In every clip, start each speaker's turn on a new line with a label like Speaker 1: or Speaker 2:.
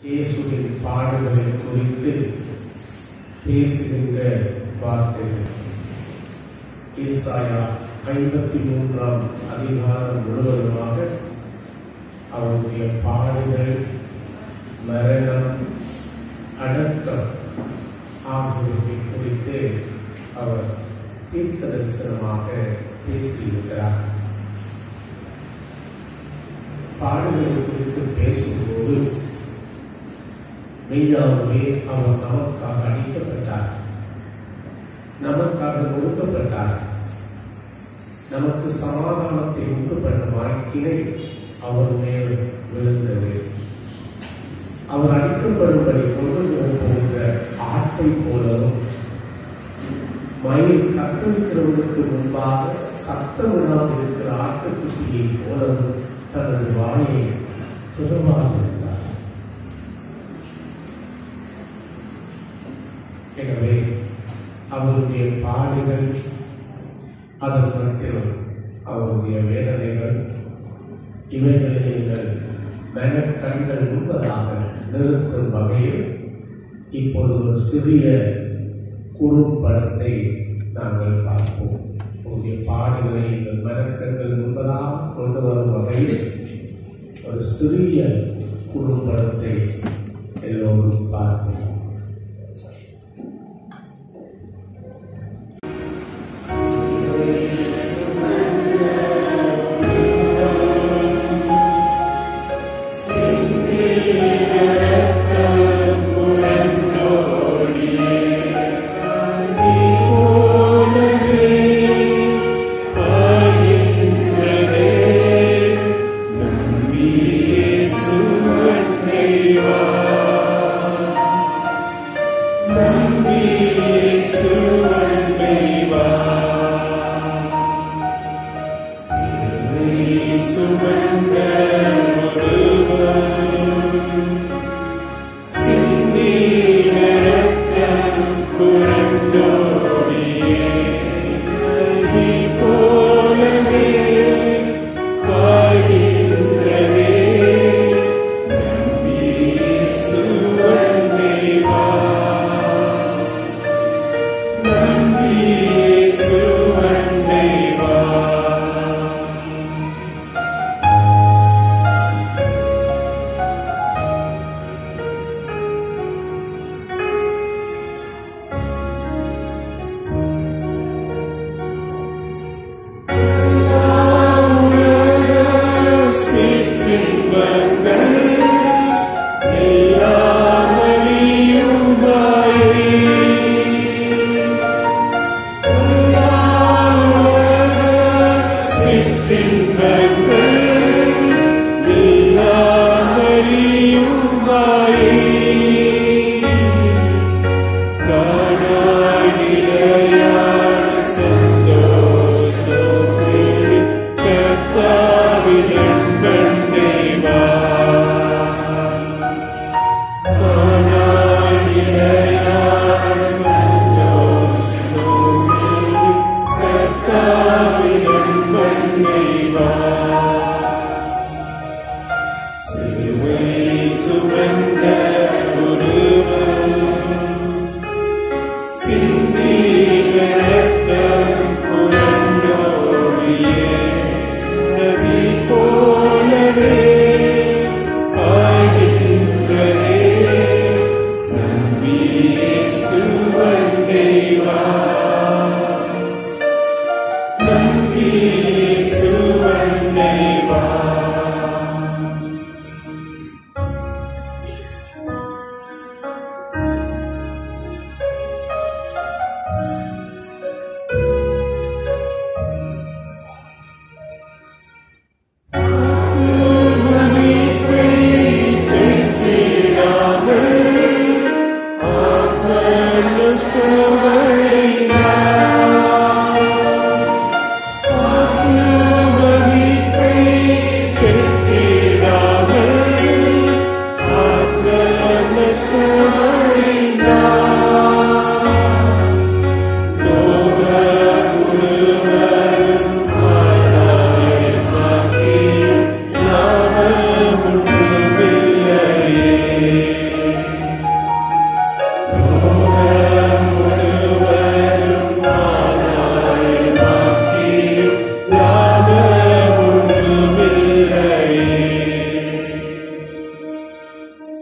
Speaker 1: இயேசுவின் பாடுகளை குறித்து பேசுகின்ற வார்த்தைகள் ஈசாயா ஐம்பத்தி மூன்றாம் அதிகாரம் முழுவதுமாக அவருடைய பாடுகள் மரணம் அடக்கம் ஆகியவற்றை குறித்து அவர் தீர்க்க தரிசனமாக பேசியிருக்கிறார் பாடுகள் குறித்து பேசும்போது மெய்யாகவே அவர் நமக்காக அடிக்கப்பட்டார் நமக்காக ஒடுக்கப்பட்டார் நமக்கு சமாதானத்தை உண்டு பண்ணும் வாக்கினை அவர் மேல் விழுந்தது அவர் அடிக்கப்படும்படி கொண்டு போகிற ஆட்டை போலவும் மயில் கத்தரிக்கிறவனுக்கு முன்பாக சத்தமிடாமல் இருக்கிற ஆட்டுக்குட்டியை போலவும் தனது வாயை துறவாதிருந்தார் எனவே அவருடைய பாடுகள் அதன் மத்தியில் அவருடைய வேதனைகள் இவைகளை நீங்கள் மனக்கண்கள் உண்பதாக நிறுத்தும் வகையில் இப்பொழுது ஒரு சிறிய குறும்படத்தை நாங்கள் பார்ப்போம் உங்களுடைய பாடுகளை எங்கள் மனக்கண்கள் உண்பதாக கொண்டு வரும் வகையில் ஒரு சிறிய குறும்படத்தை எல்லோரும் பார்ப்போம்
Speaker 2: Amen.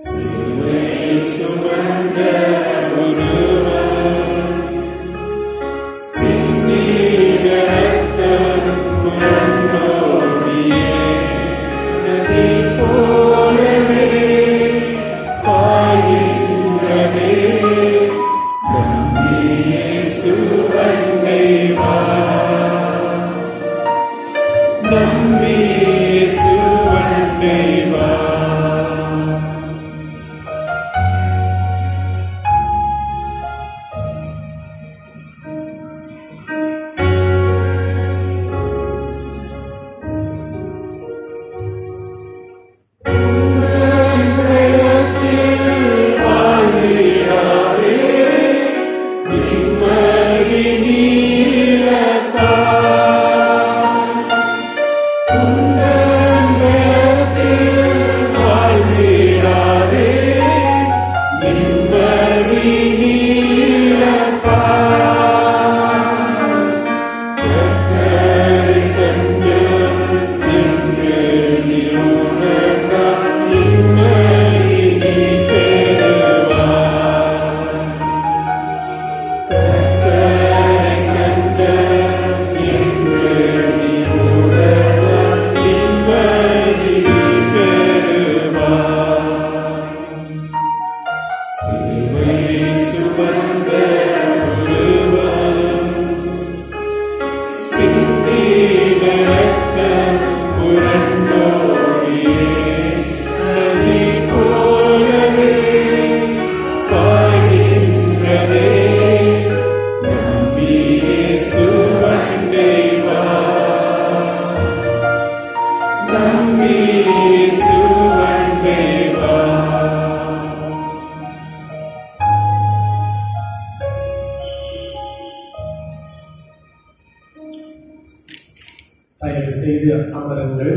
Speaker 1: தயவு செய்து அமருங்கள்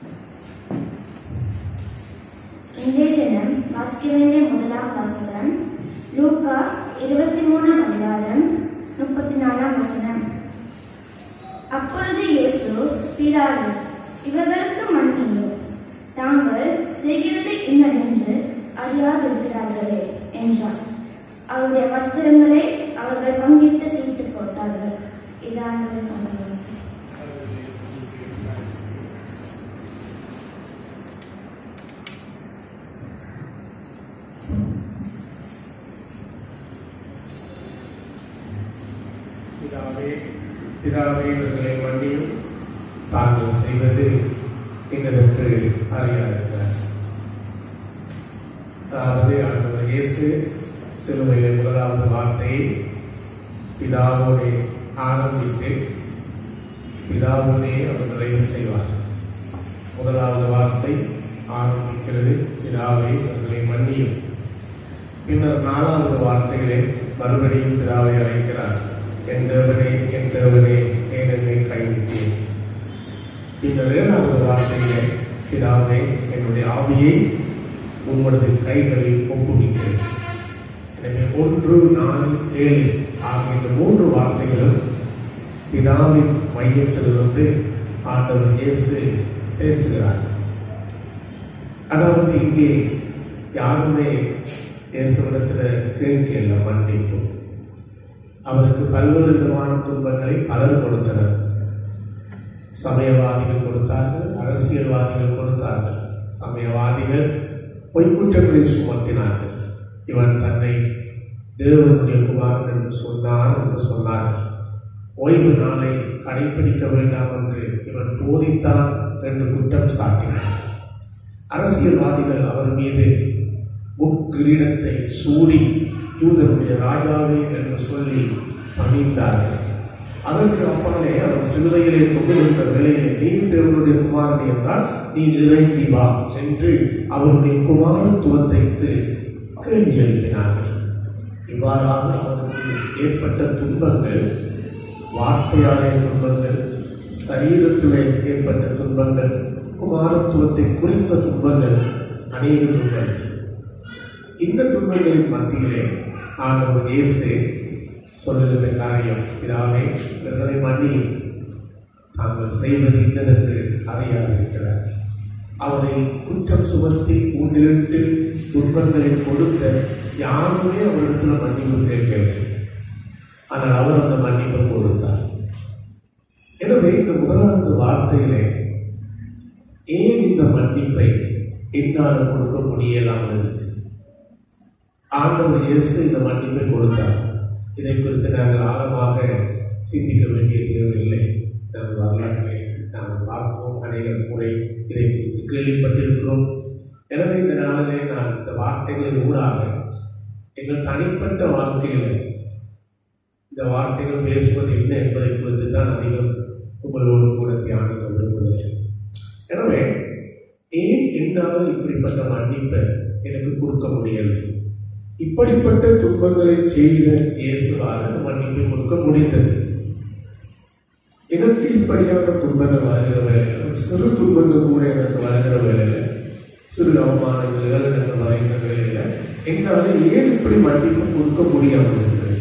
Speaker 2: இன்றைய தினம் வாசிக்க வேண்டிய முதலாம் வாசகம் லூக்கா இருபத்தி மூணாம் அதிகாரம் முப்பத்தி நாலாம் வசனம் அப்பொழுது இயேசு பிதாவே இவர்களுக்கு மன்னியும் தாங்கள் செய்கிறது இன்னதென்று அறியாதிருக்கிறார்களே என்றார் அவருடைய வஸ்திரங்களை அவர்கள் பங்கிட்டு சீட்டு போட்டார்கள் இதான் கொண்டார்கள்
Speaker 1: பிதாவே பிதாவே இவர்களை மன்னியும் தாங்கள் செய்வது எங்களுக்கு அறியாதிருக்கிறார் அதாவது ஆண்டவர் இயேசு சிலுவையில் முதலாவது வார்த்தையை பிதாவோடு ஆரம்பித்து பிதாவோடே அவர் நிறைவு செய்வார் முதலாவது வார்த்தை ஆரம்பிக்கிறது பிதாவே இவர்களை மன்னியும் பின்னர் நாலாவது வார்த்தையிலே மறுபடியும் பிதாவை அழைக்கிறார் என் தேவனே என் தேவனே ஏன் என்னை கைவிட்டேன் பின்னர் ஏழாவது வார்த்தையிலே பிதாவே என்னுடைய ஆவியை உங்களது கைகளில் ஒப்புவிக்கிறேன் எனவே ஒன்று நாலு ஏழு ஆகிய இந்த மூன்று வார்த்தைகளும் பிதாவின் மையத்திலிருந்து ஆண்டவர் இயேசு பேசுகிறார் அதாவது இங்கே யாருமே இயேசுவிடத்தில் கேட்கல மன்னிப்பு அவருக்கு பல்வேறு விதமான துன்பங்களை பலர் கொடுத்தனர் சமயவாதிகள் கொடுத்தார்கள் அரசியல்வாதிகள் கொடுத்தார்கள் சமயவாதிகள் பொய்க்குற்றங்களை சுமத்தினார்கள் இவன் தன்னை தேவனுடைய குமாரன் என்று சொன்னார் என்று சொன்னார்கள் ஓய்வு நாளை கடைபிடிக்க வேண்டாம் என்று இவன் போதித்தான் என்று குற்றம் சாட்டினார் அரசியல்வாதிகள் அவர் மீது முட்கிரீடத்தை சூடி யூதருடைய ராஜாவே என்று சொல்லி பணித்தார்கள் அதற்கு அப்பாலே அவர் சிலுவையிலே தொங்குகின்ற நிலையிலே நீ தேவனுடைய குமாரன் என்றால் நீ இறங்கி வா என்று அவருடைய குமாரத்துவத்தைக்கு கேள்வி எழுப்பினார்கள் இவ்வாறாக அவருக்கு ஏற்பட்ட துன்பங்கள் வார்த்தையாலே துன்பங்கள் சரீரத்திலே ஏற்பட்ட துன்பங்கள் குமாரத்துவத்தை குறித்த துன்பங்கள் அநேக துன்பங்கள் இந்த துன்பங்களின் மத்தியிலே ஆண்டவர் இயேசு சொல்லுகிற காரியம் இதாவே இவர்களை மன்னி தாங்கள் செய்வது இன்னதென்று அறியாதிருக்கிறார் அவனை குற்றம் சுமத்தி ஊண்டிலிட்டு துன்பங்களை கொடுத்த யாருமே அவரிடத்துல மன்னிப்பு கேட்கவில்லை ஆனால் அவர் அந்த மன்னிப்பை கொடுத்தார் எனவே இந்த முதலாவது வார்த்தையிலே ஏன் இந்த மன்னிப்பை என்னால் கொடுக்க முடியலாமல் ஆண்டவர் இயேசு இந்த மன்னிப்பை கொடுத்தார் இதை குறித்து நாங்கள் ஆழமாக சிந்திக்க வேண்டிய தேவையில்லை நாம் வரலாற்றிலே நாம் பார்ப்போம் அநேக முறை இதை குறித்து கேள்விப்பட்டிருக்கிறோம் எனவே இந்த நாளிலே நான் இந்த வார்த்தைகளை ஊடாக எங்கள் தனிப்பட்ட வாழ்க்கையில் இந்த வார்த்தைகள் பேசுவது என்ன என்பதை குறித்து தான் அதிகம் உங்களோடு கூட தியானிக்க விரும்புகிறேன் எனவே ஏன் என்னால் இப்படிப்பட்ட மன்னிப்பை எனக்கு கொடுக்க முடியவில்லை இப்படிப்பட்ட துன்பங்களை செய்த இயேசுவால் அந்த மன்னிப்பை கொடுக்க முடிந்தது எனக்கு இப்படியான துன்பங்கள் வருகிற வேலையில் சிறு துன்பங்கள் கூட எனக்கு வருகிற வேலையில் சிறு அவமானங்கள் எனக்கு வருகிற வேலையில் என்னால் ஏன் இப்படி மன்னிப்பு கொடுக்க முடியாமல் இருக்கிறது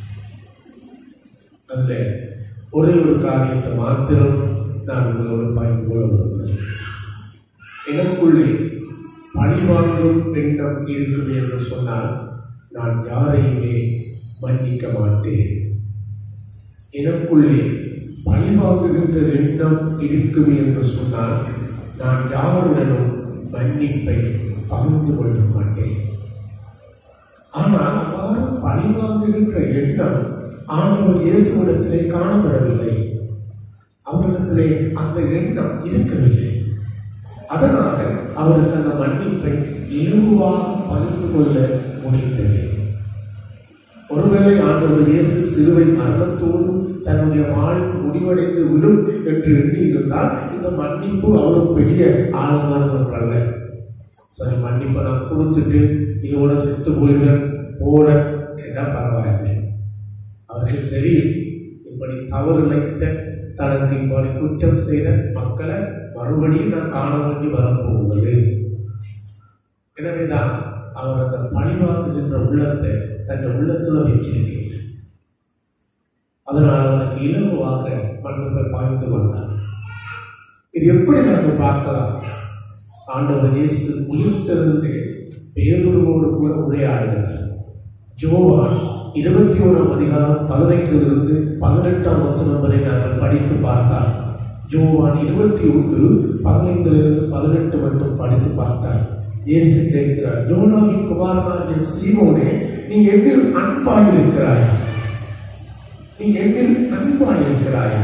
Speaker 1: அதில் ஒரே ஒரு காரியத்தை மாத்திரம் நான் உங்களோடு பகிர்ந்து கொள்ள விரும்புகிறேன் எனக்குள்ளே பழிவாங்கும் எண்ணம் இருக்குது என்று சொன்னால் நான் யாரையுமே மன்னிக்க மாட்டேன் எனக்குள்ளே பழிவாங்குகின்ற எண்ணம் இருக்கும் என்று சொன்னால் நான் யாருடனும் மன்னிப்பை பகிர்ந்து கொள்ள மாட்டேன் ஆனால் அவ்வாறு பழிவாங்குகின்ற எண்ணம் ஆண்டவர் இயேசுவிடத்திலே காணப்படவில்லை அவரிடத்திலே அந்த எண்ணம் இருக்கவில்லை அதனால அவருக்கு அந்த மன்னிப்பை இலகுவாக பகிர்ந்து கொள்ள முடிந்தது ஒருவேளை ஆண்டவர் இயேசு சிலுவை மரணத்தோடு தன்னுடைய வாழ்வு முடிவடைந்து விடும் என்று எண்ணி இருந்தால் இந்த மன்னிப்பு அவ்வளவு பெரிய ஆழமான ஒன்றல்ல சரி மன்னிப்பை நான் கொடுத்துட்டு இதோட செத்து போயிடுவேன் போறேன் என்றால் பரவாயில்லை அவருக்கு தெரியும் இப்படி தவறு இழைத்த தனக்கு இப்படி குற்றம் செய்த மக்களை மறுபடியும் நான் காண வேண்டி வரப்போவது எனவேதான் அவர் அந்த பழிவாங்குகின்ற உள்ளத்தை தன் உள்ளத்துல வச்சிருக்கிறார் அதனால் அவனுக்கு இலகுவாக மன்னத்தை பாய்ந்து கொண்டார் இது எப்படி நாங்கள் பார்க்கலாம் ஆண்டவர் இயேசு உயிர்த்தெழுந்து பேருருவோடு கூட உரையாடுகிறார் ஜோவான் இருபத்தி ஓராம் அதிகாரம் பதினைந்திலிருந்து பதினெட்டாம் வசனம் வரை நாங்கள் படித்து பார்த்தால் ஜோவான் இருபத்தி ஒன்று பதினைந்திலிருந்து பதினெட்டு மட்டும் படித்து பார்த்தால் இயேசு கேட்கிறார் ஜோனாவின் குமாரனாகிய சீமோனே நீ எங்கில் அன்பாயிருக்கிறாயா நீ எங்கில் அன்பாயிருக்கிறாயா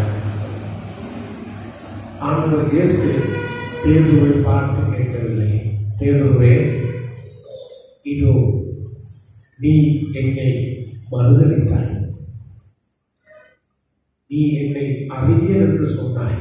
Speaker 1: ஆண்டவர் இயேசு பேதுருவை பார்த்து கேட்கவில்லை பேதுருவே இதோ நீ என்னை மறுதளித்தாய் நீ என்னை அறிவியல் என்று சொன்னாய்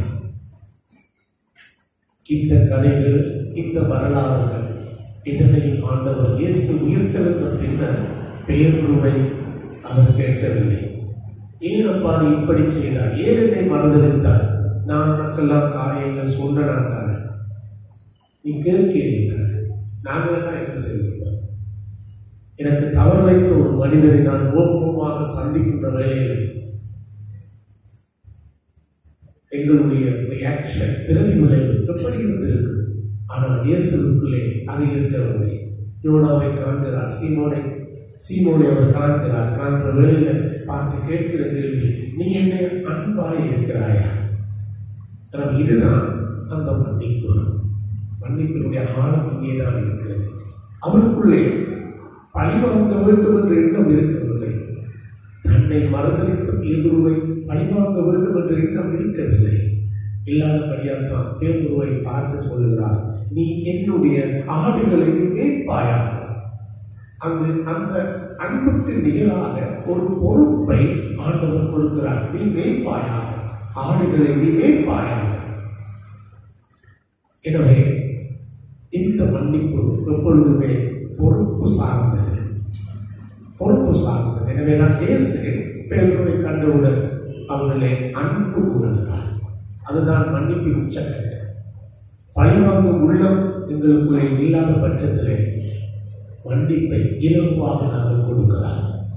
Speaker 1: இந்த கதைகள் இந்த வரலாறுகள் இதனையும் ஆண்டவர் இயேசு உயிர்த்தெழுந்த பின்னர் பேருருவை அவர் கேட்கவில்லை ஏன் அப்பா நீ இப்படி செய்தார் ஏன் என்னை மறுதளித்தார் நான் உனக்கெல்லாம் காரியங்கள் சொன்னேன் தானே நீ கேட்கிறீர்கள் நாங்கள் என்ன என்ன செய்வோம் எனக்கு தவறு வைத்த ஒரு மனிதரை நான் ஓப்பமாக சந்திக்கின்ற வேலையில் எங்களுடைய ரியாக்ஷன் பிரதி விளைவு எப்படி இருந்திருக்கு ஆனால் இயேசுக்குள்ளே அது இருக்கவில்லை யோனாவை காண்கிறார் சீமோனை சீமோனை அவர் காண்கிறார் காண்கிற வேலையில பார்த்து கேட்கிற கேள்வி நீ என்ன அன்பாய் இருக்கிறாயா ஆனால் இதுதான் அந்த மன்னிப்பு மன்னிப்பினுடைய ஆழம் இங்கே தான் இருக்கிறது அவருக்குள்ளே பழிவாங்க வேண்டும் என்ற எண்ணம் இருக்கவில்லை தன்னை மறுதளித்த பேதுருவை பழிவாங்க வேண்டும் என்ற எண்ணம் இருக்கவில்லை இல்லாதபடியால் தான் பேதுருவை பார்த்து சொல்லுகிறார் நீ என்னுடைய ஆடுகளை நீ மேய்ப்பாயாக அங்கு அந்த அன்புக்கு நிகராக ஒரு பொறுப்பை ஆண்டவர் கொடுக்கிறார் நீ மேய்ப்பாயாக ஆடுகளை நீ மேய்ப்பாயாக எனவே இந்த மன்னிப்பு எப்பொழுதுமே பொறுப்பு சார்ந்தது பொறுப்பு சார்ந்தது எனவே நான் இயேசு பேதுருவை கண்டவுடன் அவர்களை அன்பு கூறுகிறார் அதுதான் மன்னிப்பின் உச்சக்கட்டு பழிவாங்கும் உள்ளம் எங்களுக்குள்ளே இல்லாத பட்சத்திலே மன்னிப்பை இலகுவாக நாங்கள் கொடுக்கலாம்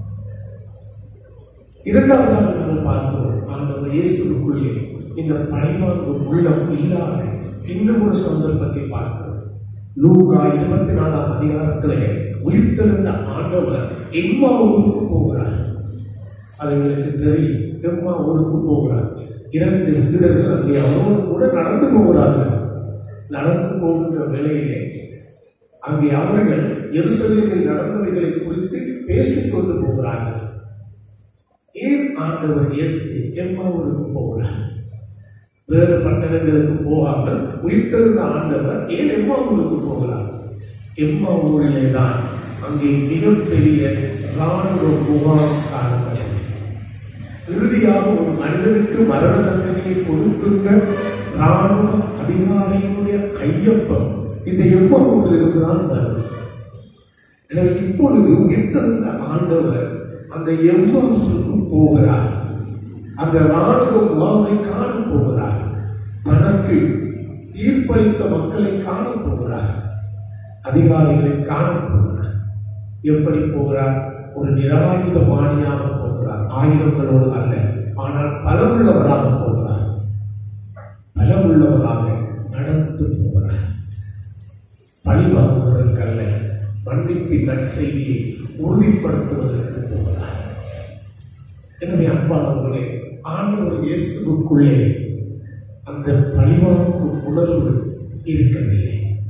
Speaker 1: இரண்டாவதாக நாங்கள் பார்க்கிறோம் ஆண்டவர் இயேசுக்குள்ளே இந்த பழிவாங்கும் உள்ளம் இல்லாத இன்னும் ஒரு சந்தர்ப்பத்தை பார்க்கிறோம் லூகா இருபத்தி நாலாம் அதிகாரத்திலே உயிர்த்தெழுந்த ஆண்டவர் எம்மா ஊருக்கு போகிறார் அது எங்களுக்கு தெரியும் எம்மா ஊருக்கு போகிறார் இரண்டு சீடர்கள் அங்கே அவரோடு கூட நடந்து போகிறார்கள் நடந்து போகின்ற வேளையிலே அங்கே அவர்கள் எருசலேமில் நடந்தவைகளை குறித்து பேசிக் கொண்டு போகிறார்கள் ஏன் ஆண்டவர் இயேசு எம்மாவூருக்கு போகிறார் வேறு பட்டணங்களுக்கு போகாமல் உயிர்த்தெழுந்த ஆண்டவர் ஏன் எம்மாவூருக்கு போகிறார் எம்மாவூரிலே தான் அங்கே மிகப்பெரிய ராணுவ முகாம் காணப்பட்டது இறுதியாக ஒரு மனிதனுக்கு மரண தண்டனையை கொடுக்கின்ற ராணுவ அதிகாரியினுடைய கையொப்பம் இந்த எம்மாவூரில் இருக்கிறான் வரும் எனவே இப்பொழுது உயிர்த்தெழுந்த ஆண்டவர் அந்த எம்மாவூருக்கு போகிறார் அந்த ராணுவ முகாமை காண போகிறார் தனக்கு தீர்ப்பளித்த மக்களை காண போகிறார் அதிகாரிகளை காண போகிறார் எப்படி போகிறார் ஒரு நிராயுத பாணியாக போகிறார் ஆயுதங்களோடு அல்ல ஆனால் பலமுள்ளவராக போகிறார் பலமுள்ளவராக நடந்து போகிறார் பழிவாங்குவதற்கு அல்ல மன்னிப்பின் நற்செய்தியை உறுதிப்படுத்துவதற்கு போகிறார் எனவே அன்பானவர்களே ஆண்டவர் இயேசுக்குள்ளே அந்த பழிவாங்கும் உணர்வு இருக்கவில்லை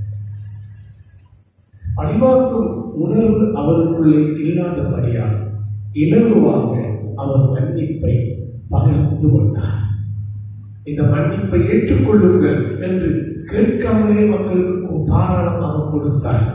Speaker 1: பழிவாங்கும் உணர்வு அவருக்குள்ளே இல்லாதபடியால் இலகுவாக அவர் மன்னிப்பை பகிர்ந்து கொண்டார் இந்த மன்னிப்பை ஏற்றுக்கொள்ளுங்கள் என்று கேட்காமலே மக்களுக்கு தாராளமாக கொடுத்தார்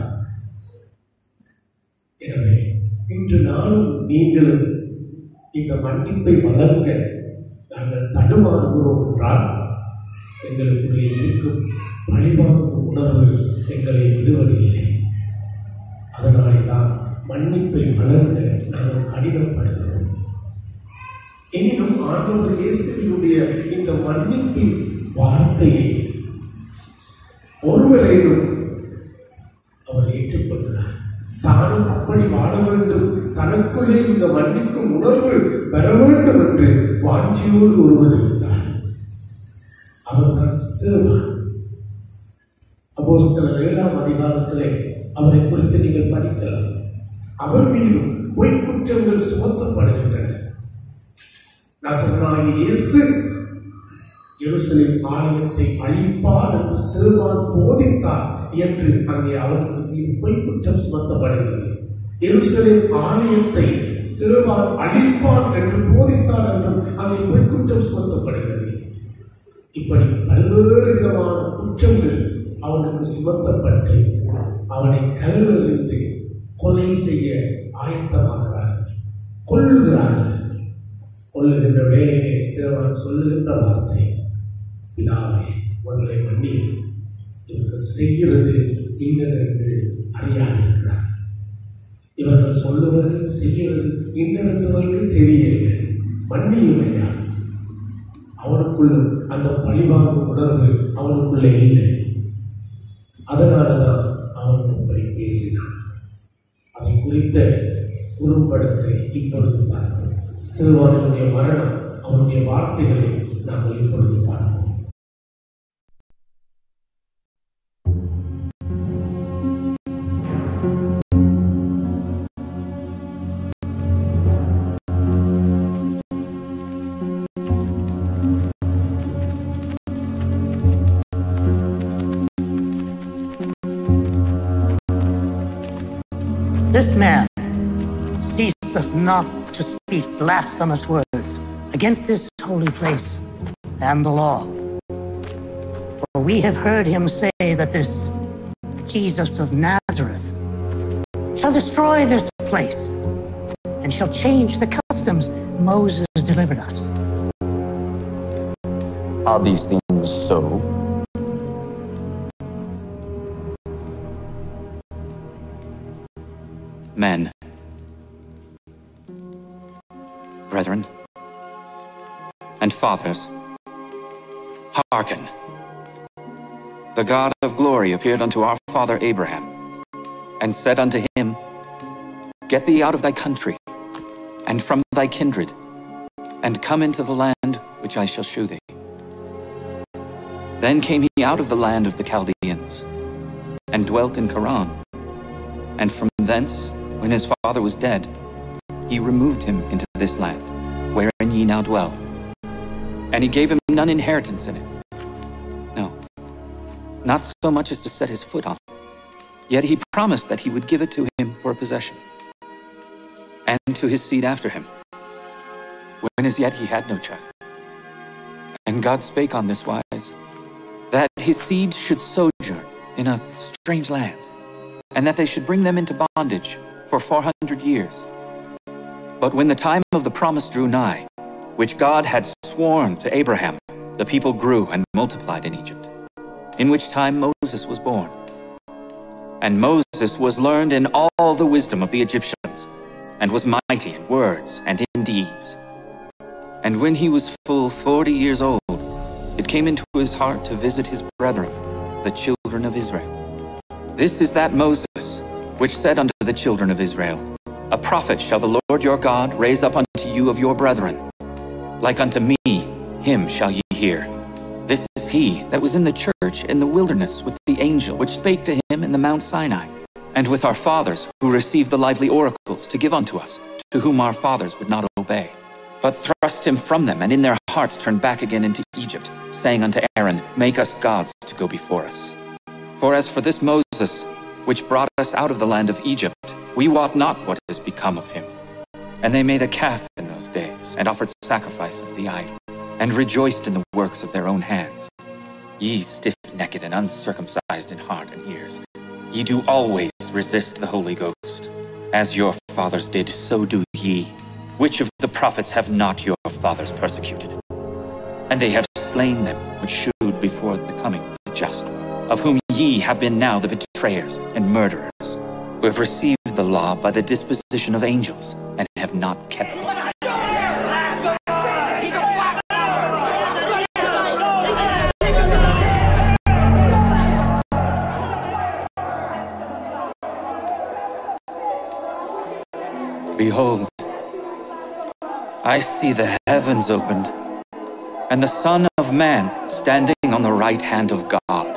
Speaker 1: எனவே இன்று நானும் நீங்களும் இந்த மன்னிப்பை வளர்க்க நாங்கள் தடுமாறுகிறோம் என்றால் எங்களுக்குள்ளே இருக்கும் பழிவாங்கும் உணர்வு எங்களை விடுவதில்லை அதனாலே தான் மன்னிப்பை வளர்க்க நாங்கள் கடினப்படுகிறோம் எனினும் ஆண்டவர் இயேசுவினுடைய இந்த மன்னிப்பின் வார்த்தையை ஒருவரேனும் அவர் ஏற்றுக்கொண்டார் தானும் அப்படி வாழ வேண்டும் தனக்குள்ளே இந்த மன்னிக்கும் உணர்வு பெற வேண்டும் என்று வாஞ்சியோடு ஒருவர் இருந்தார் அவர் தான் ஸ்தேவான் அப்போஸ்தலர் ஏழாம் அதிகாரத்திலே அவரை குறித்து நீங்கள் படிக்கலாம் அவர் மீதும் பொய் குற்றங்கள் சுமத்தப்படுகின்றன நசரனாகிய இயேசு எருசலேம் ஆலயத்தை அழிப்பார் என்று ஸ்தேவான் போதித்தார் என்று அங்கே அவருக்கு மீது பொய் குற்றம் சுமத்தப்படுகிறது எருசலேம் ஆலயத்தை ஸ்தேவான் அழிப்பான் என்று போதித்தார் என்றும் அங்கே பொய் குற்றம் சுமத்தப்படுகிறது இப்படி பல்வேறு விதமான குற்றங்கள் அவனுக்கு சுமத்தப்பட்டு அவனை கல்லறிந்து கொலை செய்ய ஆயத்தமாகிறார்கள் கொல்லுகிறார்கள் கொல்லுகின்ற வேலையை சிறுவன் சொல்லுகின்ற வார்த்தை பிதாவே உங்களை மன்னி இவர்கள் செய்கிறது இன்னதென்று அறியாதிருக்கிறார் இவர்கள் சொல்லுவது செய்கிறது இன்னதென்றவர்களுக்கு தெரியவில்லை மன்னியும் ஐயா அவனுக்குள்ள அந்த பழிவாங்கும் உணர்வு அவனுக்குள்ளே இல்லை அதனாலதான் அவன் உங்களை பேசினான் அதை குறித்த குறும்படத்தை இப்பொழுது பார்ப்போம் ஸ்திருவானுடைய மரணம் அவனுடைய வார்த்தைகளை நாங்கள் இப்பொழுது பார்ப்போம்
Speaker 3: This man ceaseth not to speak blasphemous words against this holy place and the law. For we have heard him say that this Jesus of Nazareth shall destroy this place and shall change the customs Moses delivered us.
Speaker 4: Are these things so?
Speaker 5: Men, brethren, and fathers, hearken. The God of glory appeared unto our father Abraham, and said unto him, Get thee out of thy country, and from thy kindred, and come into the land which I shall shew thee. Then came he out of the land of the Chaldeans, and dwelt in Haran. And from thence, when his father was dead, he removed him into this land, wherein ye now dwell. And he gave him none inheritance in it. No, not so much as to set his foot on it. Yet he promised that he would give it to him for a possession, and to his seed after him, when as yet he had no child. And God spake on this wise, that his seed should sojourn in a strange land, and that they should bring them into bondage for four hundred years. But when the time of the promise drew nigh, which God had sworn to Abraham, the people grew and multiplied in Egypt, in which time Moses was born. And Moses was learned in all the wisdom of the Egyptians, and was mighty in words and in deeds. And when he was full forty years old, it came into his heart to visit his brethren, the children of Israel. This is that Moses, which said unto the children of Israel, A prophet shall the Lord your God raise up unto you of your brethren. Like unto me, him shall ye hear. This is he that was in the church in the wilderness with the angel which spake to him in the Mount Sinai, and with our fathers who received the lively oracles to give unto us, to whom our fathers would not obey, but thrust him from them, and in their hearts turned back again into Egypt, saying unto Aaron, Make us gods to go before us. For as for this Moses, which brought us out of the land of Egypt, we wot not what is become of him. And they made a calf in those days, and offered sacrifice unto the idol, and rejoiced in the works of their own hands. Ye stiff-necked and uncircumcised in heart and ears, ye do always resist the Holy Ghost. As your fathers did, so do ye. Which of the prophets have not your fathers persecuted? And they have slain them which shewed before the coming of the just one, of whom ye have been now the betrayers and murderers, who have received the law by the disposition of angels, and have not kept it. Behold, I see the heavens opened, and the Son of Man standing on the right hand of God.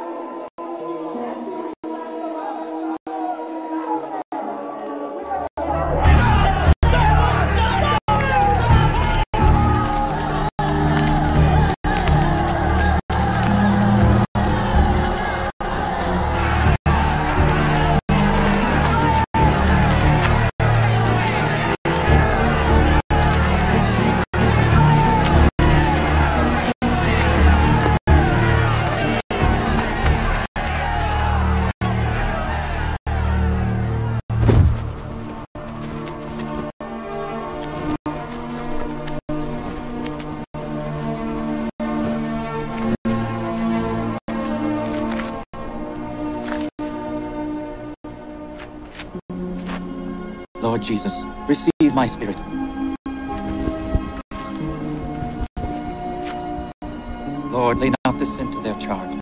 Speaker 5: Lord Jesus, receive my spirit. Lord, lay not this sin to their charge.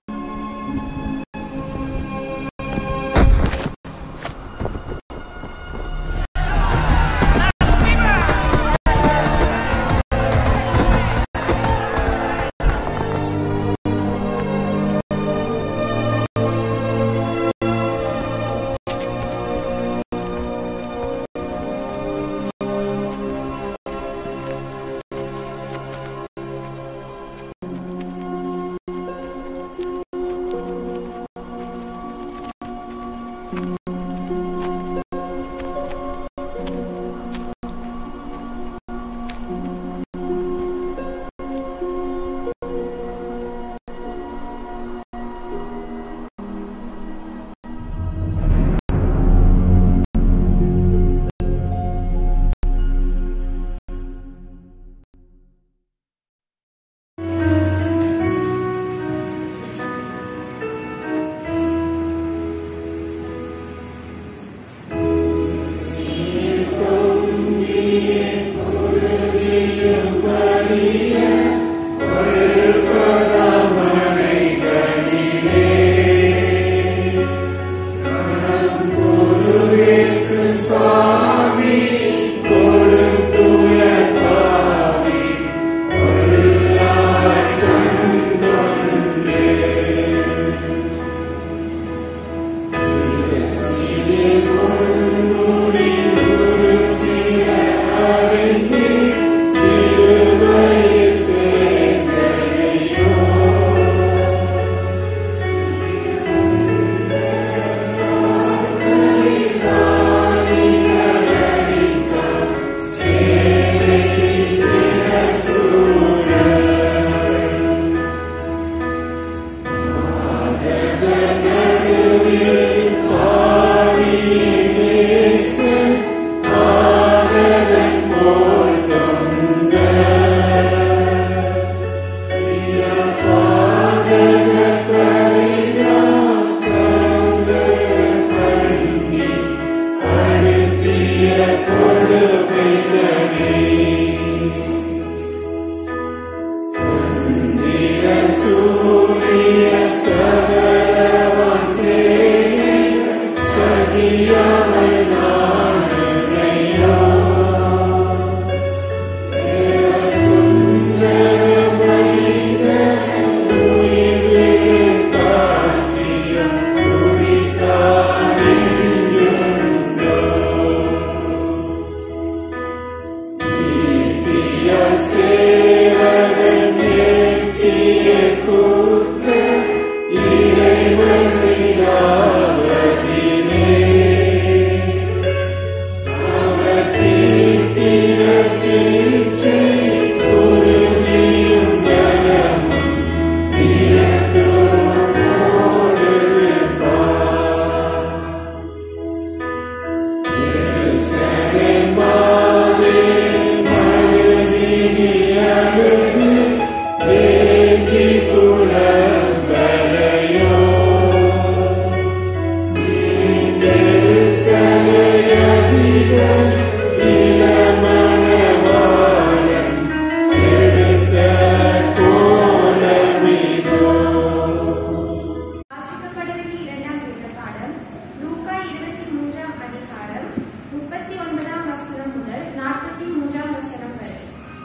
Speaker 2: வாசிக்கப்பட வேண்டிய இரண்டாம் வேத பாடம் லூக்கா இருபத்தி மூன்றாம் அதிகாரம் முப்பத்தி ஒன்பதாம் வசனம் முதல் நாற்பத்தி மூன்றாம் வசனம் வரை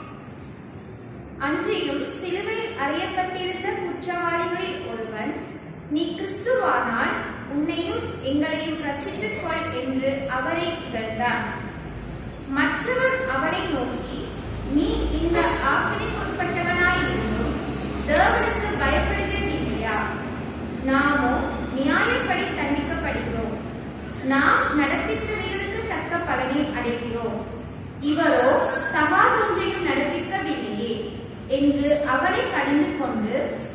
Speaker 2: அன்றியும் சிலுவையில் அறையப்பட்டிருந்த குற்றவாளிகளில் ஒருவன் நீ கிறிஸ்துவானால் உன்னையும் எங்களையும் ரட்சித்துக் கொள் என்று அவரை இகழ்ந்தான் மற்றவன் அவனை நோக்கி நீ இந்த ஆக்கினைக்குட்பட்டவனாயிருந்தும் தேவனுக்கு பயப்படுகிறது இல்லையா நாமோ நியாயப்படி தண்டிக்கப்படுகிறோம் நாம் நடப்பித்தவைகளுக்கு தக்க பலனை அடைகிறோம் இவரோ தகாதொன்றையும் நடப்பிக்கவில்லையே என்று அவனை கடிந்து கொண்டு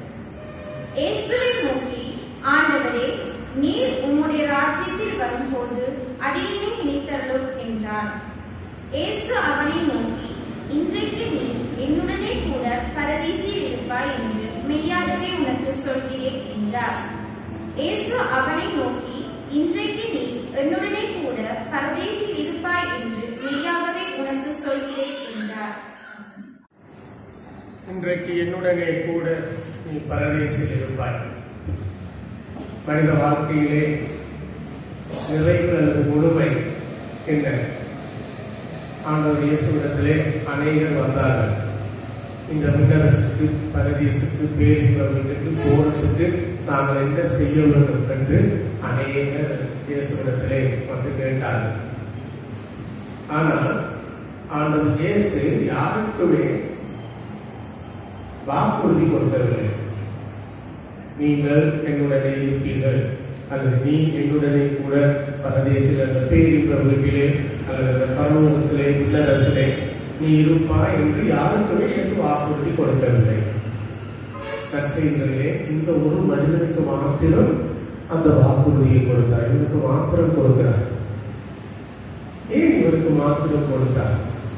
Speaker 2: இயேசுவை நோக்கி ஆண்டவரே நீர் உம்முடைய ராஜ்யத்தில் வரும்போது அடியினை நினைத்தருளும் என்றான் இயேசு அவனை நோக்கி இன்றைக்கு நீ என்னுடனே கூட பரதீசில் இருப்பாய் என்று மெய்யாகவே உனக்கு சொல்கிறேன் என்றார் இயேசு அவனை நோக்கி இன்றைக்கு நீ என்னுடனே கூட பரதேசில் இருப்பாய் என்று மெய்யாகவே உனக்கு சொல்கிறேன் என்றார்
Speaker 1: இன்றைக்கு என்னுடனே கூட நீ பரதேசில் இருப்பாய் மனித வாழ்க்கையிலே நிறைவு அல்லது முழுமை என்ன ஆண்டவர் இயேசுவிடத்திலே அநேகர் வந்தார்கள் இந்த விண்ணரசுக்கு பரதேசுக்கு பேரின்ப வீட்டுக்கு போறதுக்கு நாங்கள் என்ன செய்ய வேண்டும் என்று அநேகர் இயேசுவிடத்திலே வந்து கேட்டார்கள் ஆனால் ஆண்டவர் இயேசு யாருக்குமே வாக்குறுதி கொடுக்கவில்லை நீங்கள் என்னுடனே இருப்பீர்கள் அல்லது நீ என்னுடனே கூட பரதேசில் அந்த பேரின்ப வீட்டிலே அல்லது அந்த பரலோகத்திலே இல்லரசிலே நீ இருப்பாய் என்று யாருக்குமே இயேசு வாக்குறுதி கொடுக்கவில்லை நற்செய்திகளிலே இந்த ஒரு மனிதனுக்கு மாத்திரம் அந்த வாக்குறுதியை கொடுத்தார் இவனுக்கு மாத்திரம் கொடுக்கிறார் ஏன் இவருக்கு மாத்திரம் கொடுத்தார்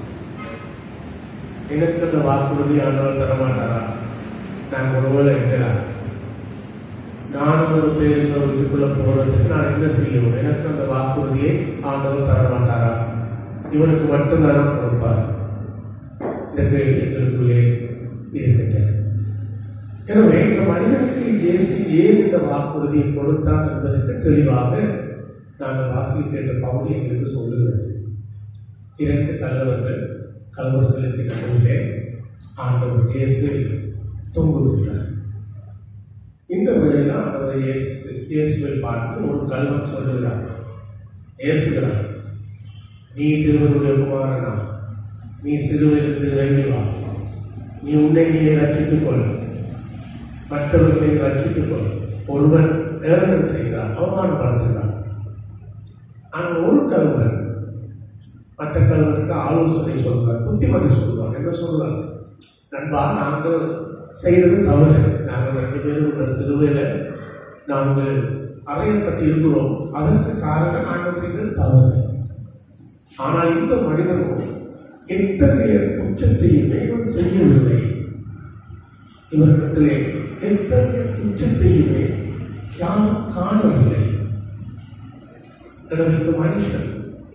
Speaker 1: எனக்கு அந்த வாக்குறுதி ஆண்டவர் தரமாட்டாரா நான் ஒருவேளை இருக்கிறார் நானும் ஒரு பேர் இந்த வீட்டுக்குள்ள போறதுக்கு நான் என்ன செய்யணும் எனக்கு அந்த வாக்குறுதியை ஆண்டவர் தரமாட்டாரா இவனுக்கு மட்டும்தானா கொடுப்பார் இந்த கேள்வி எங்களுக்குள்ளே இருக்கின்றன எனவே இந்த மனிதனுக்கு இயேசு ஏன் இந்த வாக்குறுதியை கொடுத்தார் என்பதற்கு தெளிவாக நாங்கள் வாசிக்க கேட்ட பகுதி எங்களுக்கு சொல்லுகிறது இரண்டு கல்லவர்கள் கல்வர்களுக்கு நடுவிலே ஆண்டவர் இயேசு தொங்குகிறார் இந்த வேளையில் ஆண்டவர் இயேசு இயேசுவை பார்த்து ஒரு கல்வன் சொல்லுகிறார் இயேசுகிறார் நீ திருவனுடைய குமாரனா நீ சிறுவருக்கு இறங்கி வா நீ உன்னை நீயே ரட்சித்துக் கொள் மற்றவர்களை ரட்சித்துக் கொள் ஒருவன் ஏளனம் செய்கிறான் அவமானப்படுத்துகிறான் ஆனால் ஒரு கல்வன் மற்ற கல்வனுக்கு ஆலோசனை சொல்வார் புத்திமதி சொல்வார் என்ன சொல்வார் நண்பா நாங்கள் செய்தது தவறு நாங்கள் ரெண்டு பேரும் உள்ள சிலுவையில் நாங்கள் அறையப்பட்டு இருக்கிறோம் அதற்கு காரணம் நாங்கள் செய்தது தவறு ஆனால் இந்த மனிதனும் எத்தகைய குற்றத்தையுமே இவன் செய்யவில்லை இவரிடத்திலே எத்தகைய குற்றத்தையுமே யாரும் காணவில்லை எனவே இந்த மனுஷன்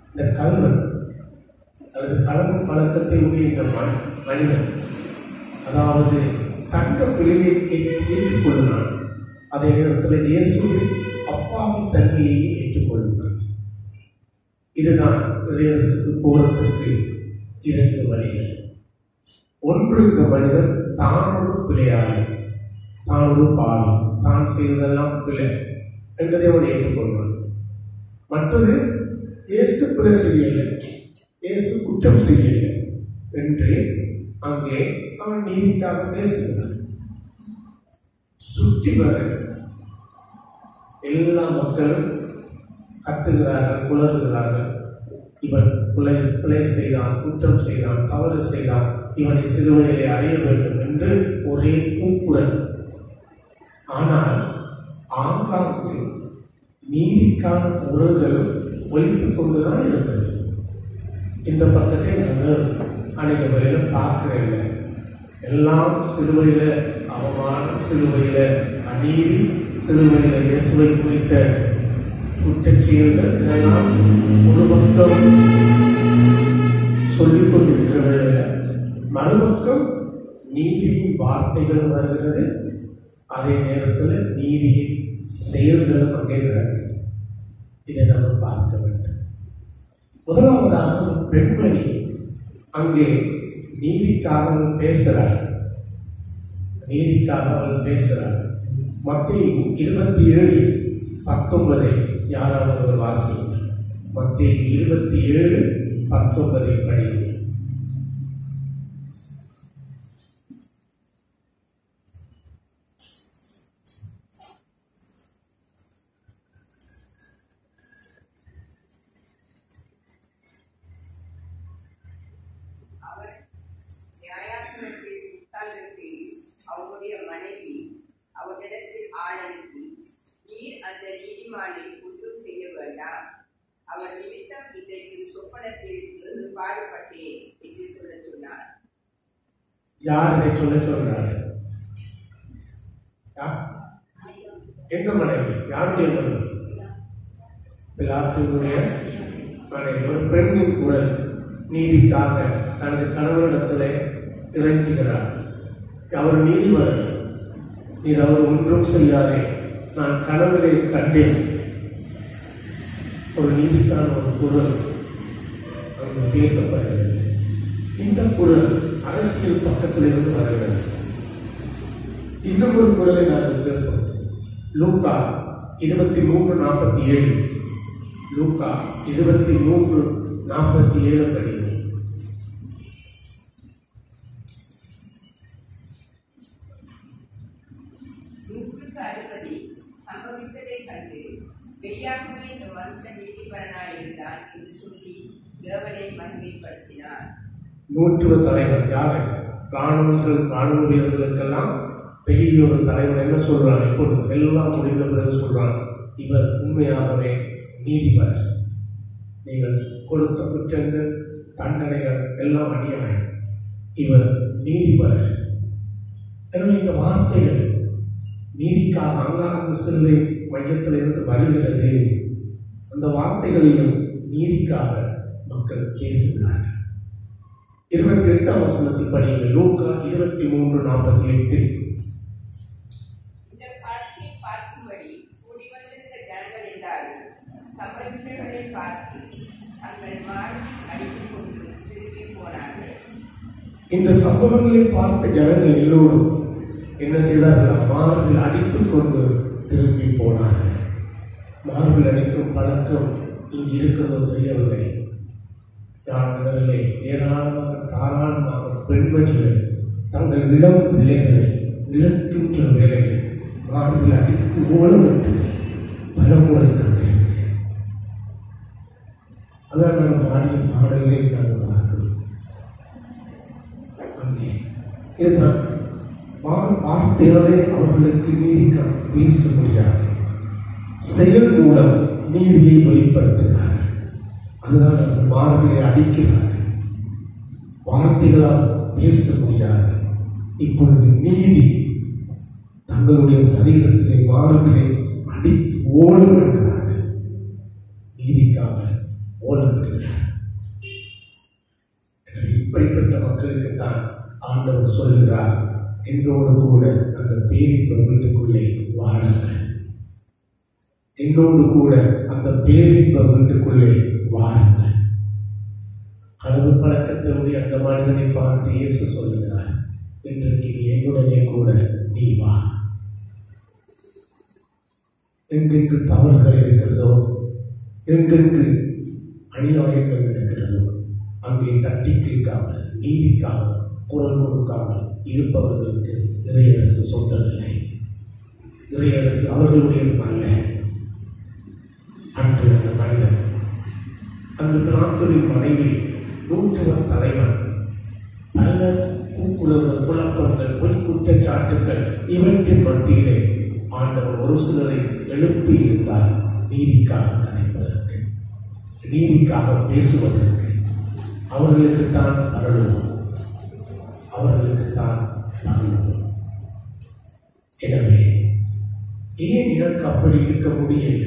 Speaker 1: இந்த கல்வன் அல்லது கலப்பு பழக்கத்தை உடைய இந்த ம- மனிதன் அதாவது தங்க பிழையை ஏற்றுக்கொள்கிறான் அதே நேரத்தில் இயேசுவின் அப்பாவி தன்மையையும் ஏற்றுக்கொள்கிறான் இதுதான் இறையரசுக்கு போறதுக்கு இரண்டு வழிகள் ஒன்று இந்த மனிதன் தான் ஒரு பிழையாளி தான் ஒரு பாவி தான் செய்வதெல்லாம் பிழை என்பதை அவன் ஏற்றுக்கொள்வான் மற்றது இயேசு பிழை செய்யலை இயேசு குற்றம் செய்யலை என்று அங்கே அவன் நீதிக்காக பேசுகிறான் சுற்றி வர எல்லா மக்களும் கத்துகிறார்கள் குளறுகிறார்கள் இவன் கொலை கொலை செய்தான் குற்றம் செய்தான் தவறு செய்தான் இவனை சிறுவையிலே அடைய வேண்டும் என்று ஒரே கூக்குரல் ஆனால் ஆங்காங்கு நீதிக்கான குரல்களும் ஒலித்துக் கொண்டுதான் இருந்தது இந்த பக்கத்தை நாங்கள் அநேக வழியில் பார்க்கிறேன் எல்லாம் சிலுவையில அவமானம் சிலுவையில அநீதி சிலுவையில இயேசுவை குறித்த குற்றச் செயல்கள் இதெல்லாம் ஒரு பக்கம் சொல்லிக் கொண்டிருக்கிற வேளையில மறுபக்கம் நீதியின் வார்த்தைகளும் வருகிறது அதே நேரத்தில் நீதியின் செயல்களும் அங்கே நடக்கிறது இதை நம்ம பார்க்க வேண்டும் முதலாவதாக ஒரு பெண்மணி அங்கே நீதிக்காக அவள் பேசுகிறார் நீதிக்காக அவள் பேசுகிறார் மத்திய இருபத்தி ஏழு பத்தொன்பதை யாராவது ஒரு வாசிங்க மத்திய இருபத்தி ஏழு பத்தொன்பதை படிங்க
Speaker 6: அவர் நியாயாசனத்தில் உட்கார்ந்திருக்கையில் அவருடைய மனைவி அவரிடத்தில் ஆள் அனுப்பி நீர் அந்த நீதிமானை ஒன்றும் செய்ய வேண்டாம் அவர் நிமித்தம் இன்றைக்கு சொப்பனத்தில் வெகு பாடுபட்டேன் என்று சொல்லச் சொன்னார்
Speaker 1: யார் இதை சொல்ல சொல்றாரு யார்? எந்த மனைவி யாருடைய மனைவி பிலாத்துடைய மனைவி ஒரு பெண்ணின் குரல் நீதிக்காக தனது கணவனிடத்தில் இறைஞ்சுகிறார் அவர் நீதிபதி நீர் அவர் ஒன்றும் செய்யாதே நான் கனவிலே கண்டேன் ஒரு நீதிக்கான ஒரு குரல் அங்கு பேசப்படுகிறது இந்த குரல் அரசியல் பக்கத்திலிருந்து வருகிறது இன்னும் ஒரு குரலை நாங்கள் கேட்போம் லூக்கா இருபத்தி மூன்று நாற்பத்தி ஏழு லூக்கா இருபத்தி மூன்று நாற்பத்தி ஏழு படிங்க
Speaker 6: நூற்றுக்கு அதிபதி சம்பவித்ததைக் கண்டு மெய்யாகவே இந்த மனுஷன் நீதிபரனாயிருந்தான் என்று சொல்லி தேவனை மகிமைப்படுத்தினார்
Speaker 1: நூற்றுவ தலைவர் யாரு ராணுவங்கள் ராணுவ வீரர்களுக்கெல்லாம் பெரிய ஒரு தலைவர் என்ன சொல்றான் இப்போது எல்லாம் முடிந்த பிறகு சொல்றான் இவர் உண்மையாகவே நீதிபதி நீங்கள் கொடுத்த குற்றங்கள் தண்டனைகள் எல்லாம் அநியாயம் இவர் நீதிபதி எனவே இந்த வார்த்தைகள் நீதிக்காக அங்காங்க சிலுவை மையத்திலிருந்து வருகிறது அந்த வார்த்தைகளையும் நீதிக்காக மக்கள் பேசுகிறார்கள் இருபத்தி எட்டாம் வசனத்தில் படிங்க லூக்கா இருபத்தி மூன்று நாற்பத்தி எட்டு
Speaker 6: இந்த காட்சியை பார்க்கும்படி கூடி வந்திருந்த ஜனங்கள் எல்லாரும் சம்பவித்தவர்களை பார்த்து தங்கள் மார்பில் அடித்துக் கொண்டு திரும்பி போனார்கள்
Speaker 1: இந்த சம்பவங்களை பார்த்த ஜனங்கள் எல்லோரும் என்ன செய்தார்கள் மார்பில் அடித்துக் கொண்டு திரும்பி போனார்கள் மார்பில் அடிக்கும் பழக்கம் இங்கு இருக்கிறதோ தெரியவில்லை யாரிடத்திலே ஏராளமாக தாராளமாக பெண்மணிகள் தங்கள் இளம் பிள்ளைகளை இழக்கின்ற வேளையில் மார்பில் அடித்து ஓலமிட்டு பலமுறை கண்டிருக்கிறேன் அதான் நான் பாடிய பாடலே நாங்கள் பார்க்கிறோம் அங்கே இதுதான் வா- வார்த்தைகளே அவர்களுக்கு நீதிக்க பேச முடியாது செயல் மூலம் நீதியை வெளிப்படுத்துகிறார்கள் அதுதான் அந்த மார்பிலை அடிக்கிறார்கள் வார்த்தைகளால் பேச முடியாது இப்பொழுது நீதி தங்களுடைய சரீரத்திலே மார்பிலை அடித்து ஓலம் எடுக்கிறார்கள் நீதிக்காக ஓலம் எடுக்கிறார்கள் மனிதர்களுக்கு தான் ஆண்டவர் சொல்கிறார் என்னோடு கூட அந்த பேரின்ப வீட்டுக்குள்ளே வாருங்கள் என்னோடு கூட அந்த பேரின்ப வீட்டுக்குள்ளே வாருங்கள் களவு பழக்கத்தினுடைய அந்த மனிதனை பார்த்து இயேசு சொல்லுகிறார் இன்றைக்கு நீ என்னுடனே கூட நீ வா எங்கெங்கு தவறுகள் இருக்கிறதோ எங்கெங்கு அநியாயங்கள் நடக்கிறதோ அங்கே தட்டி கேட்காமல் நீதிக்காமல் குரல் கொடுக்காமல் இருப்பவர்களுக்கு இறையரசு சொந்தமில்லை இறையரசு அவர்களுடையது அல்ல அன்று அந்த மனிதன் அந்த பிராந்தரின் மனைவி நூற்றுவ தலைவன் பல கூக்குரல்கள் குழப்பங்கள் பொய் குற்றச்சாட்டுகள் இவற்றின் மத்தியிலே ஆண்டவர் ஒரு சிலரை எழுப்பி இருந்தார் நீதிக்காக கதைப்பதற்கு நீதிக்காக பேசுவதற்கு அவர்களுக்கு தான் அருளுவோம் அவர்களுக்கு தான் அருளுவோம் எனவே ஏன் எனக்கு அப்படி இருக்க முடியவில்லை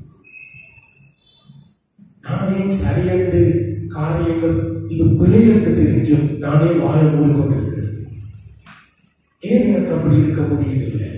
Speaker 1: நானே சரியென்று காரியங்கள் இது பிழை என்று தெரிஞ்சும் நானே வாழ மூடிக்கொண்டிருக்கிறேன் ஏன் எனக்கு அப்படி இருக்க முடியவில்லை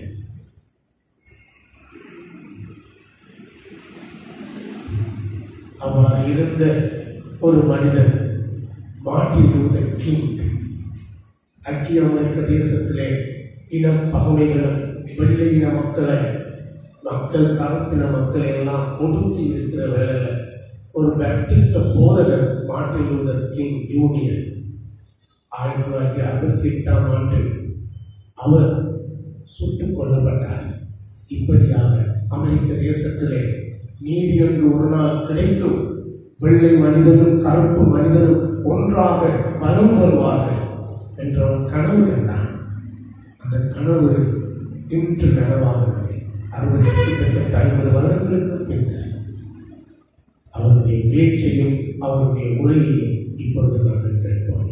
Speaker 1: அவ்வாறு இருந்த ஒரு மனிதன் மார்ட்டின் லூதர் கிங் ஐக்கிய அமெரிக்க தேசத்திலே இன பகமைகளும் வெள்ளை இன மக்களை மக்கள் கருப்பின மக்களை எல்லாம் ஒடுக்கி இருக்கிற வேலையில் ஒரு பேப்டிஸ்ட போதகர் மார்ட்டின் லூதர் கிங் ஜூனியர் ஆயிரத்தி தொள்ளாயிரத்தி அறுபத்தி எட்டாம் ஆண்டு அவர் சுட்டுக் கொல்லப்பட்டார் இப்படியாக அமெரிக்க தேசத்திலே நீதி என்று ஒரு நாள் கிடைக்கும் வெள்ளை மனிதனும் கருப்பு மனிதனும் ஒன்றாக பலம் வருவார்கள் என்ற ஒரு கனவு கண்டான் அந்த கனவு இன்று நனவாகவில்லை அறுபது கிட்டத்தட்ட ஐம்பது வருடங்களுக்கு பின்னர் அவருடைய பேச்சையும் அவருடைய உரையையும் இப்பொழுது நாங்கள் கேட்போம்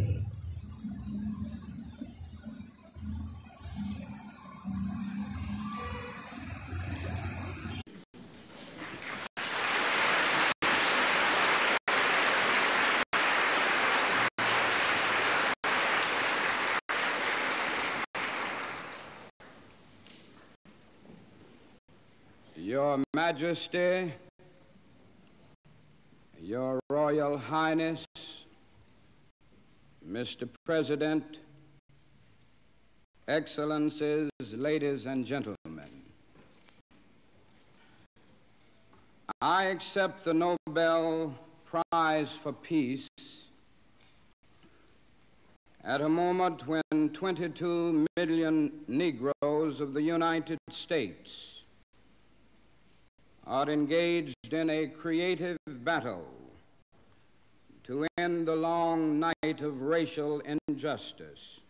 Speaker 7: Your Majesty, Your Royal Highness, Mr. President, Excellencies, ladies and gentlemen, I accept the Nobel Prize for Peace at a moment when 22 million Negroes of the United States are engaged in a creative battle to end the long night of racial injustice.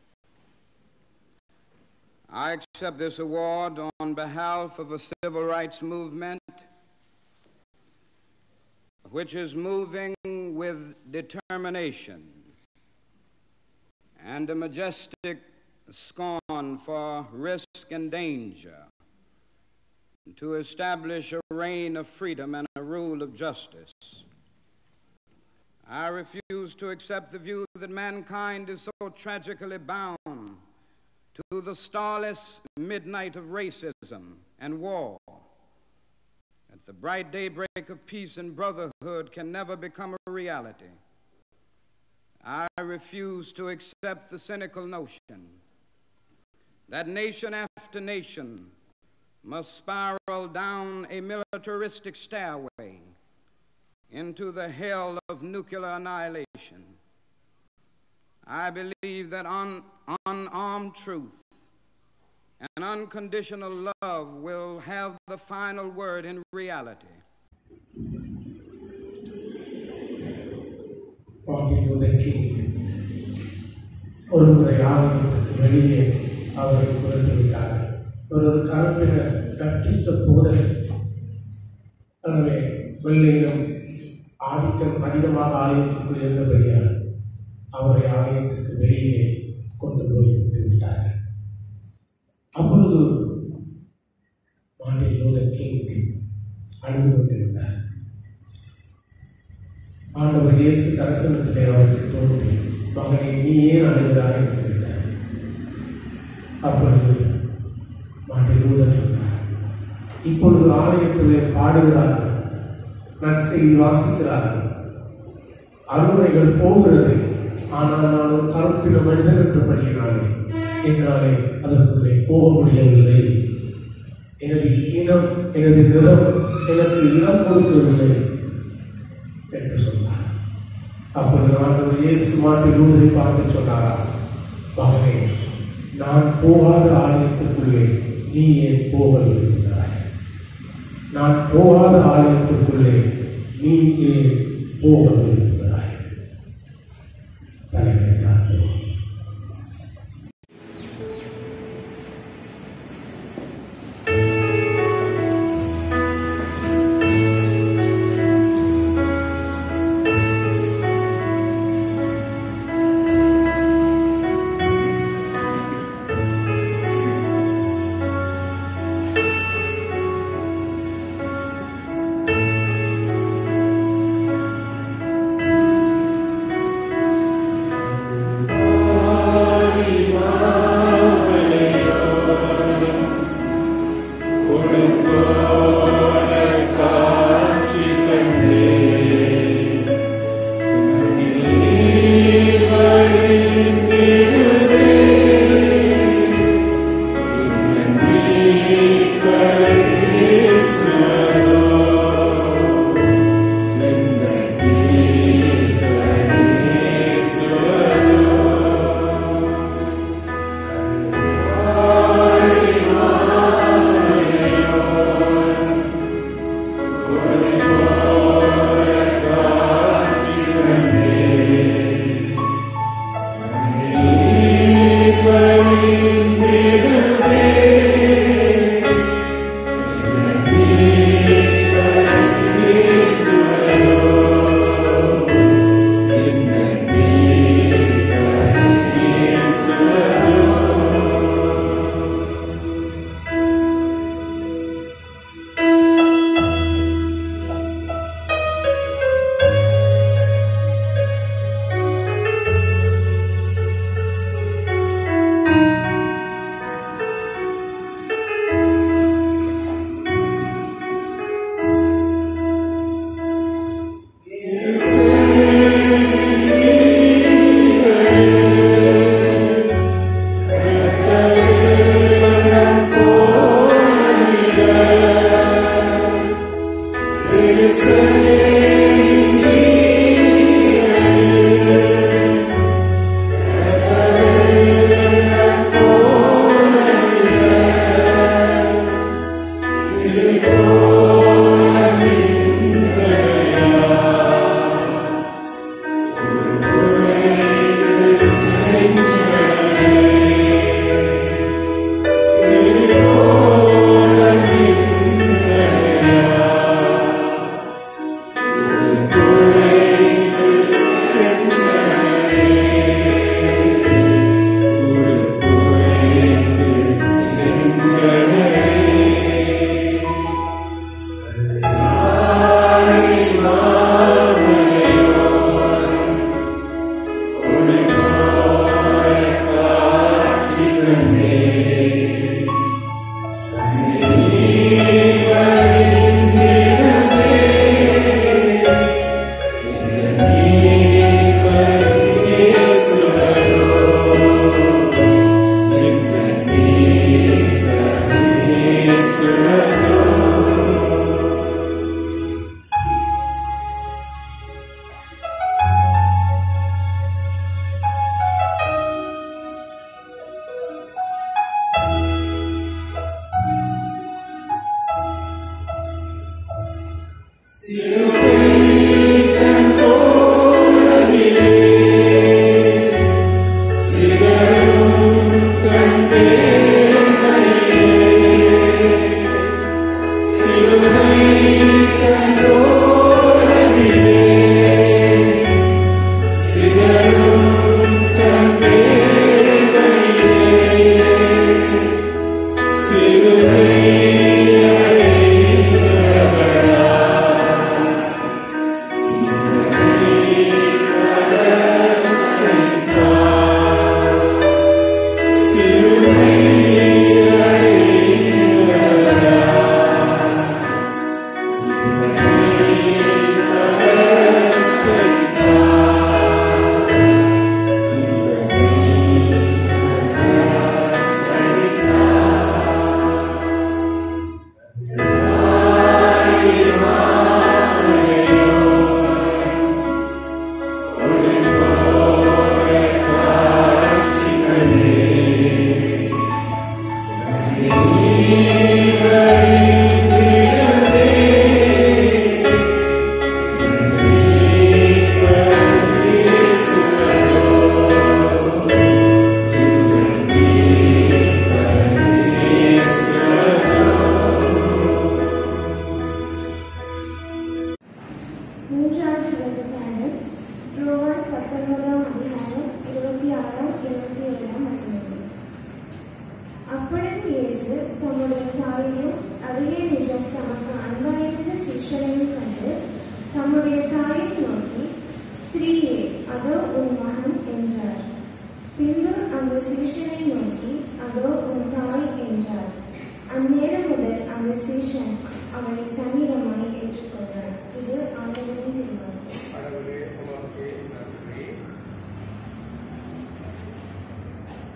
Speaker 7: I accept this award on behalf of a civil rights movement which is moving with determination and a majestic scorn for risk and danger to establish a reign of freedom and a rule of justice. I refuse to accept the view that mankind is so tragically bound to the starless midnight of racism and war that the bright daybreak of peace and brotherhood can never become a reality. I refuse to accept the cynical notion that nation after nation must spiral down a militaristic stairway into the hell of nuclear annihilation. I believe that un- unarmed truth and unconditional love will have the final word in reality.
Speaker 1: Martin Luther King ஒரு முறை ஆலயத்துக்கு வெளியே அவரை துரத்து விட்டார்கள் ஒரு ஒரு கலப்பினர் பேப்டிஸ்ட போதகர் எனவே வெள்ளையினம் ஆதிக்கம் அதிகமாக ஆலயத்துக்குள் இருந்தபடியால் அவரை ஆலயத்திற்கு வெளியே கொண்டு போய் விட்டு விட்டார்கள் அப்பொழுது மார்ட்டின் லூதர் கிங் அழுது கொண்டிருந்தார் ஆண்டவர் இயேசு தரிசனத்திலே அவருக்கு தோன்றி மகனை நீ ஏன் அழுகிறாய் என்று கேட்டார் அப்பொழுது மாட்டில் ஊதல் சொன்னார் இப்பொழுது ஆலயத்திலே பாடுகிறார்கள் நற்செய்தி வாசிக்கிறார்கள் அறுவடைகள் போகிறது ஆனால் நான் ஒரு கருப்பின மனிதன் என்றபடியினாலே என்னாலே அதற்குள்ளே போக முடியவில்லை எனது இனம் எனது நிறம் எனக்கு இடம் கொடுக்கவில்லை என்று சொன்னார் அப்பொழுது ஆண்டவர் இயேசு மாட்டில் ஊரை பார்த்து சொன்னாரா மகனே நான் போகாத ஆலயத்துக்குள்ளே நீ ஏன் போக விரும்புகிறாய் நான் போகாத ஆலயத்துக்குள்ளே நீ ஏன் போக விரும்புகிறாய் தலைமை தாழ்த்துவோம்
Speaker 2: ஆ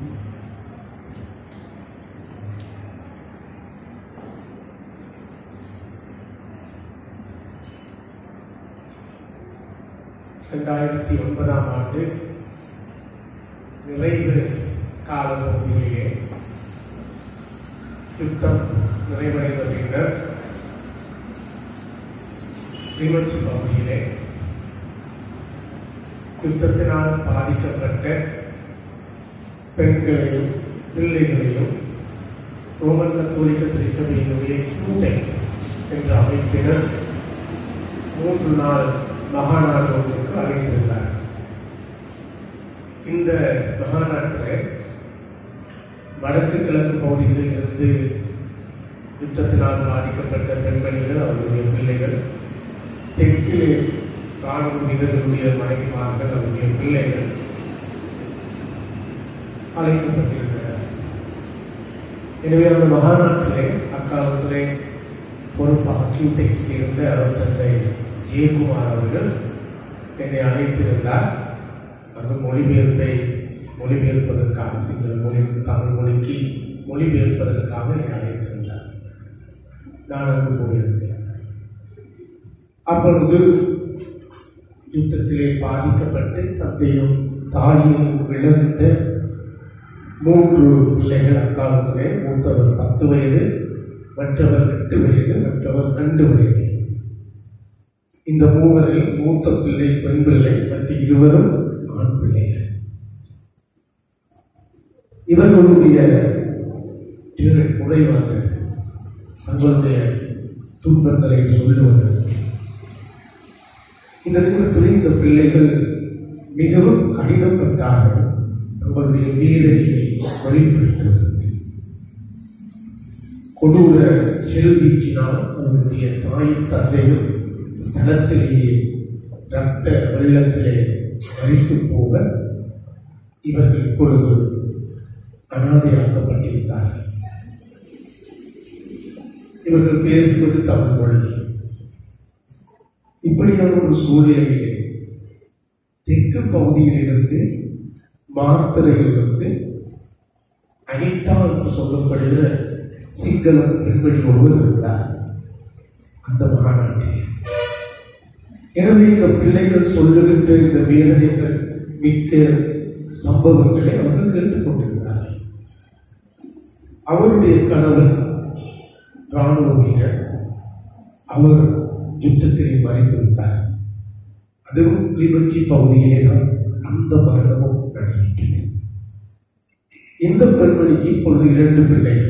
Speaker 1: ரெண்டாயிரத்தி ஒன்பதாம் ஆண்டு நிறைவு காலப்பகுதியிலே யுத்தம் நிறைவடைந்த பின்னர் கிளிநொச்சி பகுதியிலே யுத்தத்தினால் பாதிக்கப்பட்ட பெண்களையும் பிள்ளைகளையும் ரோமன் கத்தோலிக்க திருச்சபையினுடைய கியூடை என்ற அமைப்பினர் மூன்று நாள் மகாநாடு ஒன்றுக்கு அழைத்திருந்தார் இந்த மகாநாட்டில் வடக்கு கிழக்கு பகுதிகளில் இருந்து யுத்தத்தினால் பாதிக்கப்பட்ட பெண்மணிகள் அவருடைய பிள்ளைகள் தெற்கிலே ராணுவ வீரர்களுடைய மனைவிமார்கள் அவருடைய பிள்ளைகள் அழைக்கப்பட்டிருக்கிறார் எனவே அந்த மகாநாட்டிலே அக்காலத்திலே பொறுப்பாக கியூடெக்ஸ் இருந்த அவர் தந்தை ஜெயக்குமார் அவர்கள் என்னை அழைத்திருந்தார் அந்த மொழிபெயர்ப்பை மொழிபெயர்ப்பதற்காக சிங்கள மொழி தமிழ் மொழிக்கு மொழிபெயர்ப்பதற்காக என்னை அழைத்திருந்தார் நான் அங்கு போயிருந்தேன் அப்பொழுது யுத்தத்திலே பாதிக்கப்பட்டு தந்தையும் தாயையும் இழந்த மூன்று பிள்ளைகள் அக்காலத்திலே மூத்தவர் பத்து வயது மற்றவர் எட்டு வயது மற்றவர் ரெண்டு வயது இந்த மூவரில் மூத்த பிள்ளை பெண் பிள்ளை மற்ற இருவரும் ஆண் பிள்ளைகள் இவர்களுடைய திறன் குறைவாக தங்களுடைய துன்பங்களை சொல்லுவது இந்த நேரத்தில் இந்த பிள்ளைகள் மிகவும் கடினப்பட்டார்கள் தங்களுடைய வீரத்தை வெளிப்படுத்துவது கொடூர செல்வீச்சினால் அவருடைய தாய் தந்தையும் ஸ்தலத்திலேயே ரத்த வெள்ளத்திலே மறித்து போக இவர்கள் இப்பொழுது அனாதையாக்கப்பட்டிருந்தார்கள் இவர்கள் பேசுவது தமிழ் மொழி இப்படியான ஒரு சூழ்நிலையிலே தெற்கு பகுதியிலிருந்து மாத்திரையிலிருந்து அனிதா என்று சொல்லப்படுகிற சிங்கள பெண்மணி ஒருவர் இருந்தார் அந்த மாநாட்டில் எனவே இந்த பிள்ளைகள் சொல்லுகின்ற இந்த வேதனைகள் மிக்க சம்பவங்களை அவர்கள் கேட்டுக்கொண்டிருந்தார்கள் அவருடைய கணவன் ராணுவ வீரர் அவர் யுத்தத்திலே மறைந்து விட்டார் அதுவும் கிளிநொச்சி பகுதியிலே தான் அந்த மரணமும் நடைபெற்றது இந்த பெண்மணிக்கு இப்பொழுது இரண்டு பிள்ளைகள்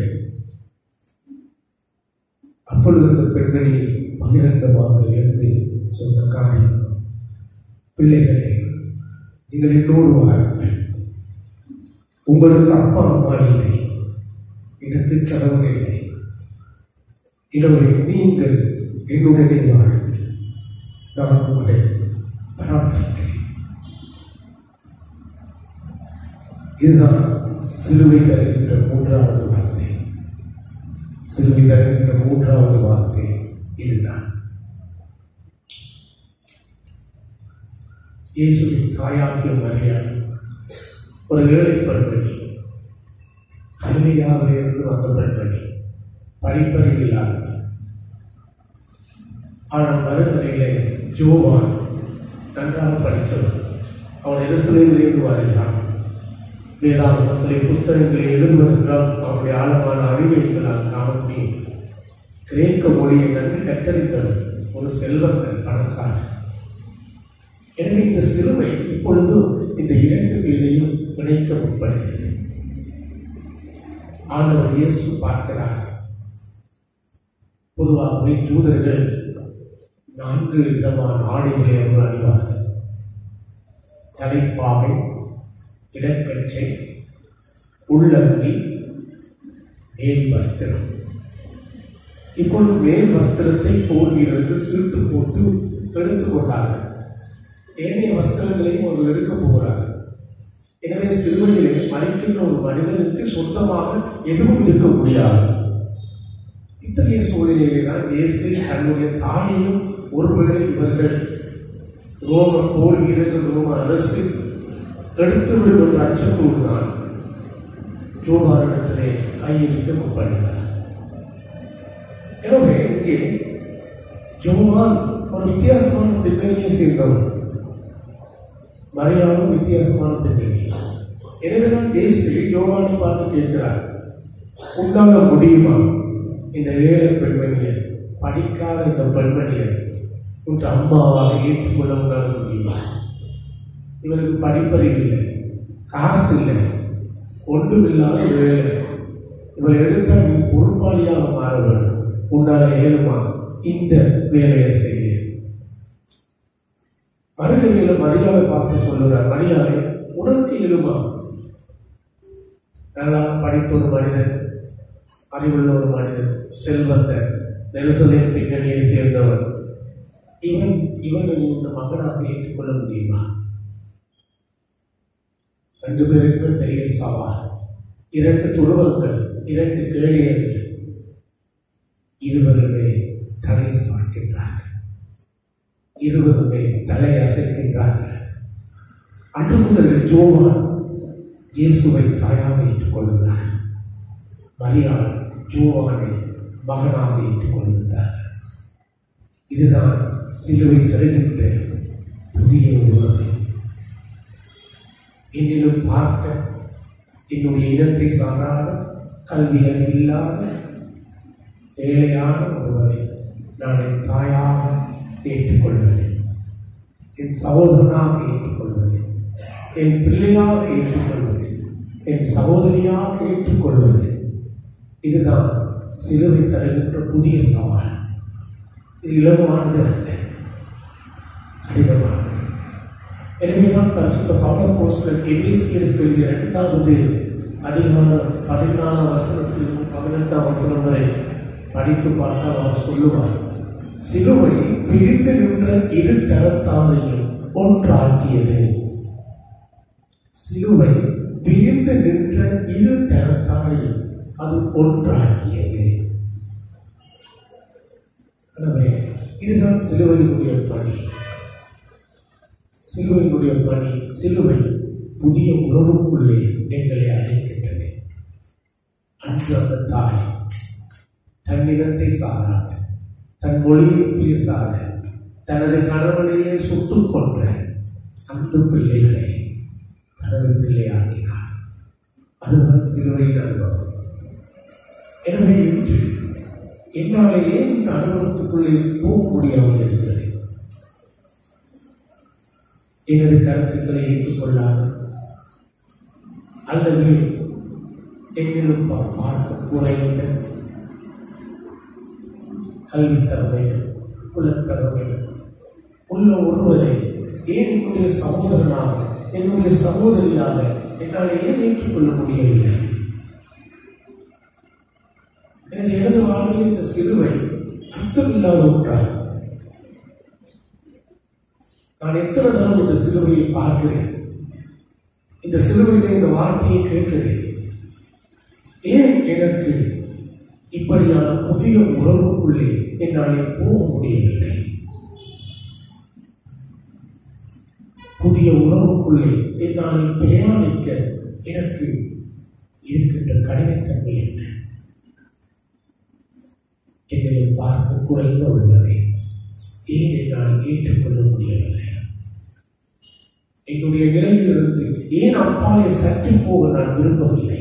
Speaker 1: அப்பொழுது அந்த பெண்மணி பகிரங்கமாக இருந்து சொன்ன காரியம் பிள்ளைகளே நீங்கள் என்னோடு வாருங்கள் உங்களுக்கு அப்பா அம்மா இல்லை எனக்கு கணவன் இல்லை எனவே நீங்கள் என்னுடனே வாருங்கள் நான் உங்களை பராமரிக்கிறேன் இதுதான் சிலுவை தருகின்ற மூன்றாவது வார்த்தை சிலுவை தருகின்ற மூன்றாவது வார்த்தை இதுதான் இயேசுவின் தாயாகிய மரியாதை ஒரு ஏழை பெண்மணி கல்வியாக இருந்து வந்த பெண்மணி படிப்பறிவு இல்லாத ஆனால் மறுநிலையிலே ஜோவான் நன்றாக படித்தவர் அவன் எருசலேமிலிருந்து வருகிறான் வேதாந்தத்திலே புத்தகங்களை எழுதுவதென்றால் அவனுடைய ஆழமான அறிவை எங்களால் காண முடியும் கிரேக்க மொழியை நன்கு கற்றறிந்தவர் ஒரு செல்வந்தர் பணக்காரர் எனவே இந்த சிலுவை இப்பொழுது இந்த இரண்டு பேரையும் இணைக்க முற்படுகிறது ஆண்டவர் இயேசு பார்க்கிறார் பொதுவாகவே ஜூதர்கள் நான்கு விதமான ஆடைகளை அவர்கள் அணிவார்கள் தலைப்பாகை இடக்கச்சை உள்ளங்கி மேல் வஸ்திரம் இப்பொழுது மேல் வஸ்திரத்தை போர் வீரர்கள் சிரித்து போட்டு எடுத்துக் கொண்டார்கள் ஏனைய வஸ்திரங்களையும் அவர்கள் எடுக்கப் போகிறார்கள் எனவே சிறுவையிலே மறைக்கின்ற ஒரு மனிதனுக்கு சொந்தமாக எதுவும் இருக்க முடியாது இத்தகைய சூழ்நிலையிலே தான் இயேசு தன்னுடைய தாயையும் ஒருவேளை இவர்கள் ரோம போர் வீரர்கள் ரோம அரசு எடுத்து விடும் என்ற அச்சத்தோடு தான் ஜோவானிடத்திலே கையெழுத்து ஒப்படைத்தார் எனவே இங்கே ஜோவான் ஒரு வித்தியாசமான பின்னணியை சேர்ந்தவர் மரியாவும் வித்தியாசமான பின்னணி எனவேதான் இயேசு ஜோவானை பார்த்து கேட்கிறார் உண்டாக முடியுமா இந்த ஏழை பெண்மணியை படிக்காத இந்த பெண்மணியை உன் அம்மாவாக ஏற்றுக்கொள்ள உங்களால் முடியுமா இவருக்கு படிப்பறிவு இல்லை காசு இல்லை ஒன்றுமில்லாத வேலை இவளை எடுத்தால் நீ பொறுப்பாளியாக மாற வேண்டும் உண்டாக ஏழுமா இந்த வேலையை செய்ய மறுகதையில் மரியாதை பார்த்து சொல்லுகிறார் மரியாதை உனக்கு இயலுமா நல்லா படித்த ஒரு மனிதன் அறிவுள்ள ஒரு மனிதன் செல்வந்தன் நெரிசலின் பின்னணியை சேர்ந்தவர் இவன் இவனை இந்த மகனாக ஏற்றுக்கொள்ள முடியுமா ரெண்டு பேருக்குமே பெரிய சவால் இரண்டு துருவங்கள் இரண்டு கேளியர்கள் இருவருமே தலை சாய்க்கின்றார்கள் இருவருமே தலை அசைக்கின்றார்கள் அன்று முதல் ஜோவான் இயேசுவை தாயாக ஏற்றுக்கொள்கிறார் மரியாள் ஜோவானை மகனாக ஏற்றுக்கொள்கிறார் இதுதான் சிலுவை தருகின்ற புதிய உறவு என்னிலும் பார்த்த என்னுடைய இனத்தை சாராத கல்வி அறிவில்லாத ஏழையான ஒருவரை நான் என் தாயாக ஏற்றுக்கொள்வேன் என் சகோதரனாக ஏற்றுக்கொள்வேன் என் பிள்ளையாக ஏற்றுக்கொள்வேன் என் சகோதரியாக ஏற்றுக்கொள்வது இதுதான் சிலுவை தருகின்ற புதிய சவால் இது இலகுவானது அல்ல கடினமானது எனவேதான் பரிசுத்த பவுல போஸ்டர் எபேசியருக்கு எழுதிய இரண்டாவது அதிகாரம் பதினாலாம் வசனத்திலிருந்து பதினெட்டாம் வசனம் வரை படித்து பார்த்தால் அவர் சொல்லுவார் சிலுவை பிரித்து நின்ற இரு தரத்தாரையும் ஒன்றாக்கியது சிலுவை பிரிந்து நின்ற இரு தரத்தாரையும் அது ஒன்றாக்கியது எனவே இதுதான் சிலுவையினுடைய பணி சிலுவையினுடைய பணி சிலுவை புதிய உறவுக்குள்ளே எங்களை அழைக்கின்றது அன்று அந்த தாய் தன்னிடத்தை சாராத தன் மொழியை பேசாத தனது கணவனையே சுட்டுக் கொன்ற அந்த பிள்ளைகளை தனது பிள்ளையாக்கினார் அதுதான் சிலுவையின் அனுபவம் எனவே இன்று என்னாலேயே இந்த அனுபவத்துக்குள்ளே போக முடியாமல் இருக்கிறது எனது கருத்துக்களை ஏற்றுக்கொள்ளாமல் அல்லது என்னிலும் பா- பார்க்க குறைந்த கல்வி தரவைகள் குலத்தரவைகள் உள்ள ஒருவரை ஏன் என்னுடைய சகோதரனாக என்னுடைய சகோதரியாக என்னால் ஏன் ஏற்றுக்கொள்ள முடியவில்லை எனது எனது வாழ்வில் இந்த சிலுவை அர்த்தமில்லாத ஒன்றாகும் நான் எத்தனை நாள் இந்த சிலுவையை பார்க்கிறேன் இந்த சிலுவையில இந்த வார்த்தையை கேட்கிறேன் ஏன் எனக்கு இப்படியான புதிய உறவுக்குள்ளே என்னால் போக முடியவில்லை புதிய உறவுக்குள்ளே என்னால் பிரயாணிக்க எனக்கு இருக்கின்ற கடினத்தன்மை என்ன என்னை பார்க்க குறைந்த உள்ளதை ஏன் என்னால் ஏற்றுக்கொள்ள முடியவில்லை என்னுடைய நிலையிலிருந்து ஏன் அப்பாலே சற்று போக நான் விரும்பவில்லை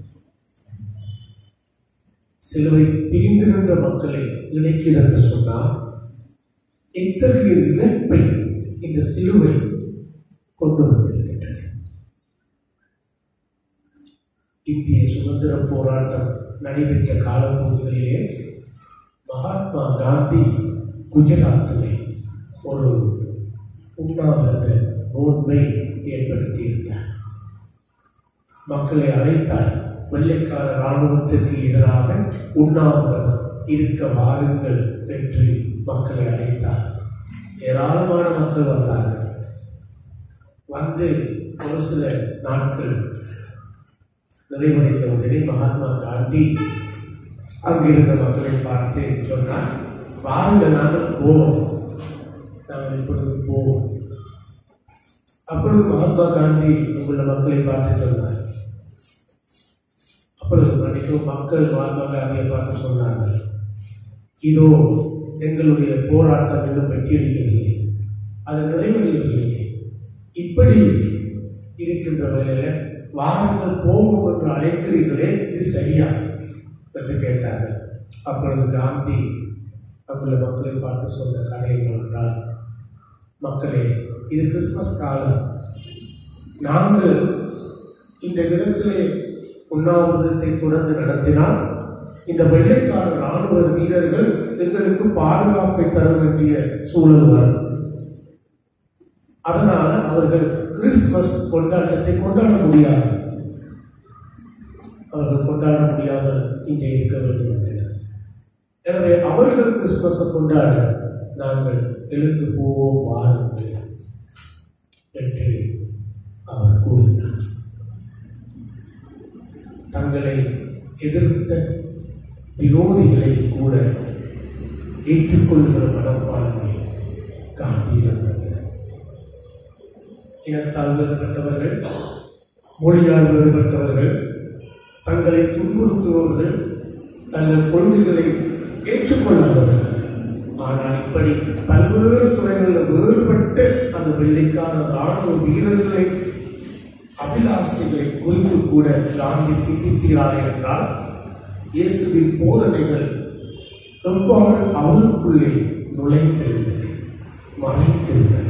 Speaker 1: சிலுவை பிரிந்து நின்ற மக்களை இணைக்கிறது சொன்னால் எத்தகைய இழப்பை இந்த சிலுவை கொண்டு வந்திருக்கின்றன இந்திய சுதந்திர போராட்டம் நடைபெற்ற காலப்பகுதிகளிலே மகாத்மா காந்தி குஜராத்திலே ஒரு உண்ணாவிரத நோன்பை ஏற்படுத்தியிருந்தார் மக்களை அழைத்தார் வெள்ளைக்கார இராணுவத்திற்கு எதிராக உண்ணாவிரதம் இருக்க வாருங்கள் என்று மக்களை அழைத்தார் ஏராளமான மக்கள் வந்தார்கள் வந்து ஒரு சில நாட்கள் நிறைவடைந்த உடனே மகாத்மா காந்தி அங்கிருந்த மக்களை பார்த்து சொன்னார் வாருங்கள் நாங்கள் போவோம் நாங்கள் இப்பொழுது போவோம் அப்பொழுது மகாத்மா காந்தி உள்ள மக்களை பார்த்து சொன்னார் முழுவதும் அன்றைக்கு மக்கள் வாழ்வாங்க அதை பார்த்து சொன்னாங்க இதோ எங்களுடைய போராட்டம் இன்னும் வெற்றியடைக்கவில்லை அது நிறைவடையவில்லை இப்படி இருக்கின்ற வேளையில வாருங்கள் போவோம் என்று அழைக்கிறீர்களே இது சரியா என்று கேட்டார்கள் அப்பொழுது காந்தி நம்முடைய மக்களை பார்த்து சொன்ன கதை என்னவென்றால் மக்களே இது கிறிஸ்துமஸ் காலம் நாங்கள் இந்த இடத்திலே உண்ணாவிரதத்தை தொடர்ந்து நடத்தினால் இந்த வெள்ளைக்கார ராணுவ வீரர்கள் எங்களுக்கு பாதுகாப்பை தர வேண்டிய சூழல் வரும் அதனால அவர்கள் கிறிஸ்துமஸ் கொண்டாட்டத்தை கொண்டாட முடியாது அவர்கள் கொண்டாட முடியாமல் இங்கே இருக்க வேண்டும் என்றனர். எனவே அவர்கள் கிறிஸ்துமஸை கொண்டாட நாங்கள் எழுந்து போவோம் வாருங்கள் என்று அவர் கூறினார் தங்களை எதிர்த்த விரோதிகளை கூட ஏற்றுக்கொள்கிற மனப்பான்மை காட்டியிருந்தது இனத்தால் வேறுபட்டவர்கள் மொழியால் வேறுபட்டவர்கள் தங்களை துன்புறுத்துபவர்கள் தங்கள் கொள்கைகளை ஏற்றுக்கொள்ளாதவர்கள் ஆனால் இப்படி பல்வேறு துறைகளில் வேறுபட்டு அந்த வெள்ளைக்கான ராணுவ வீரர்களை அபிலாஷைகளை குறித்து கூட காந்தி சிந்திக்கிறார்கள் என்றால் இயேசுவின் போதனைகள் எவ்வாறு அவருக்குள்ளே நுழைந்திருந்தன மறைந்திருந்தன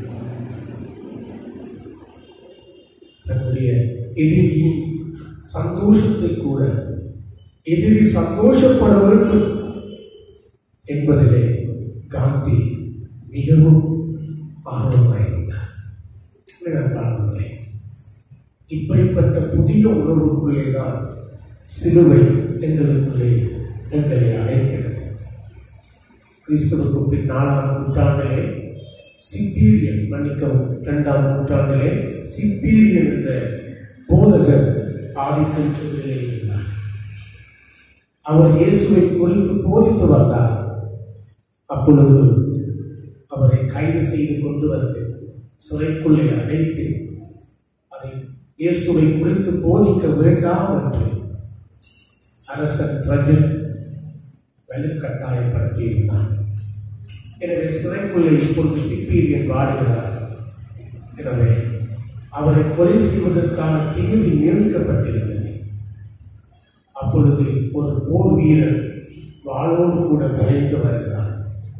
Speaker 1: தன்னுடைய எதிரியின் சந்தோஷத்தை கூட எதிரி சந்தோஷப்பட வேண்டும் என்பதிலே காந்தி மிகவும் ஆர்வமாயிருந்தார் நான் பாருங்களேன் இப்படிப்பட்ட புதிய உறவுக்குள்ளே தான் சிலுவை எங்களுக்குள்ளே எங்களை அழைக்கிறது கிறிஸ்துவுக்கு பின் நாலாம் நூற்றாண்டிலே சிப்பீரியன் மன்னிக்கவும் இரண்டாம் நூற்றாண்டிலே சிப்பீரியன் என்ற போதகர் ஆதித்தன் சொல்லிலே இருந்தார் அவர் இயேசுவை குறித்து போதித்து வந்தார் அப்பொழுது அவரை கைது செய்து கொண்டு வந்து சிறைக்குள்ளே அடைத்து அதை இயேசுவை குறித்து போதிக்க வேண்டாம் என்று அரசன் பிரஜன் வலுக்கட்டாயப்படுத்தியிருந்தார் எனவே சிறைக்குள்ளே இப்பொழுது சிப்பீரியன் வாடுகிறார் எனவே அவரை கொலை செய்வதற்கான தேதி நியமிக்கப்பட்டிருந்தது அப்பொழுது ஒரு போர் வீரர் வாளோடு கூட விரைந்து வருகிறார்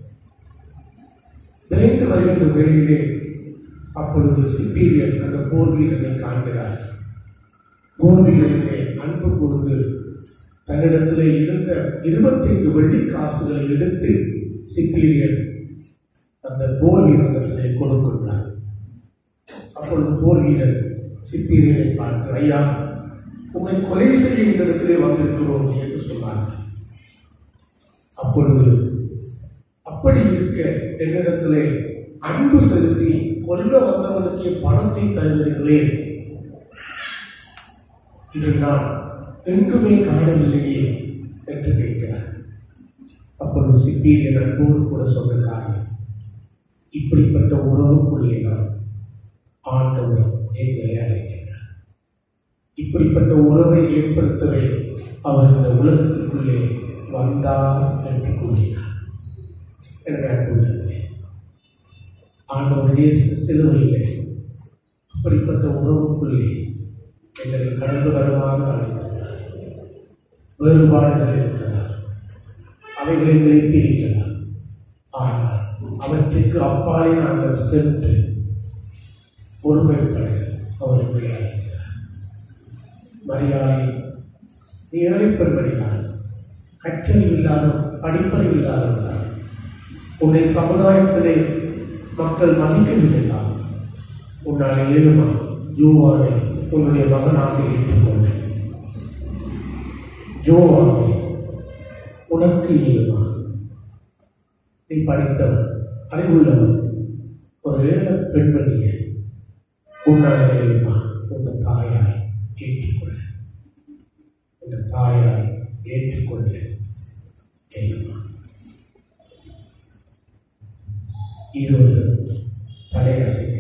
Speaker 1: விரைந்து வருகின்ற வேளையிலே அப்பொழுது சிப்பீரியன் அந்த போர் வீரனை காண்கிறார் போர் வீரனிலே அன்பு கூர்ந்து தன்னிடத்திலே இருந்த இருபத்தைந்து வெள்ளி காசுகளை எடுத்து சிப்பீரியன் அந்த போர் வீரனிடத்திலே கொடுக்கின்றார் அப்பொழுது போர் வீரர் சிப்பீரியனை பார்த்து ஐயா உன்னை கொலை செய்ய இந்த இடத்திலே வந்திருக்கிறோம் என்று சொன்னார் அப்பொழுது அப்படி இருக்க என்னிடத்திலே அன்பு செலுத்தி கொல்ல வந்தவனுக்கு பணத்தை தருகிறேன் இதை நான் எங்குமே காணவில்லையே என்று கேட்கிறார் அப்பொழுது சிப்பீரியன் அன்போடு கூட சொன்ன காரியம் இப்படிப்பட்ட உறவுக்குள்ளே தான் ஆண்டவர் எங்களை அழைக்கின்றார் இப்படிப்பட்ட உறவை ஏற்படுத்தவே அவர் இந்த உலகத்திற்குள்ளே வந்தார் என்று கூறினார் எனவே அன்புள்ளவர்களே ஆண்டவர் இயேசு சிலுவையிலே அப்படிப்பட்ட உறவுக்குள்ளே எங்களை கடந்து வருமாறு அழைக்கிறார் வேறுபாடுகள் இருக்கிறார் அவைகளை நினைத்திருக்கிறார் ஆனால் அவற்றிற்கு அப்பாலே நாங்கள் சென்று பொறுமைப்பட அவருக்கு அழைக்கிறார் மரியாதை நீ ஏழைப்பெருமடினார் கற்றல் இல்லாத படிப்பறிவு இல்லாதவர்கள் உன்னை சமுதாயத்திலே மக்கள் மதிக்கவில்லையா உன்னால் ஏழுமா யோவானை உன்னுடைய மகனாக ஏற்றுக்கொண்டேன் யோவானை உனக்கு ஏழுமா நீ படித்தவன் அறிவுள்ளவன் ஒரு ஏழை பெண்மணியை உன்னால் ஏழுமா உன் தாயாய் ஏற்றுக்கொள்ள உன் தாயாய் ஏற்றுக்கொள்ள ஏழுமா இருவரும் தலையசைக்க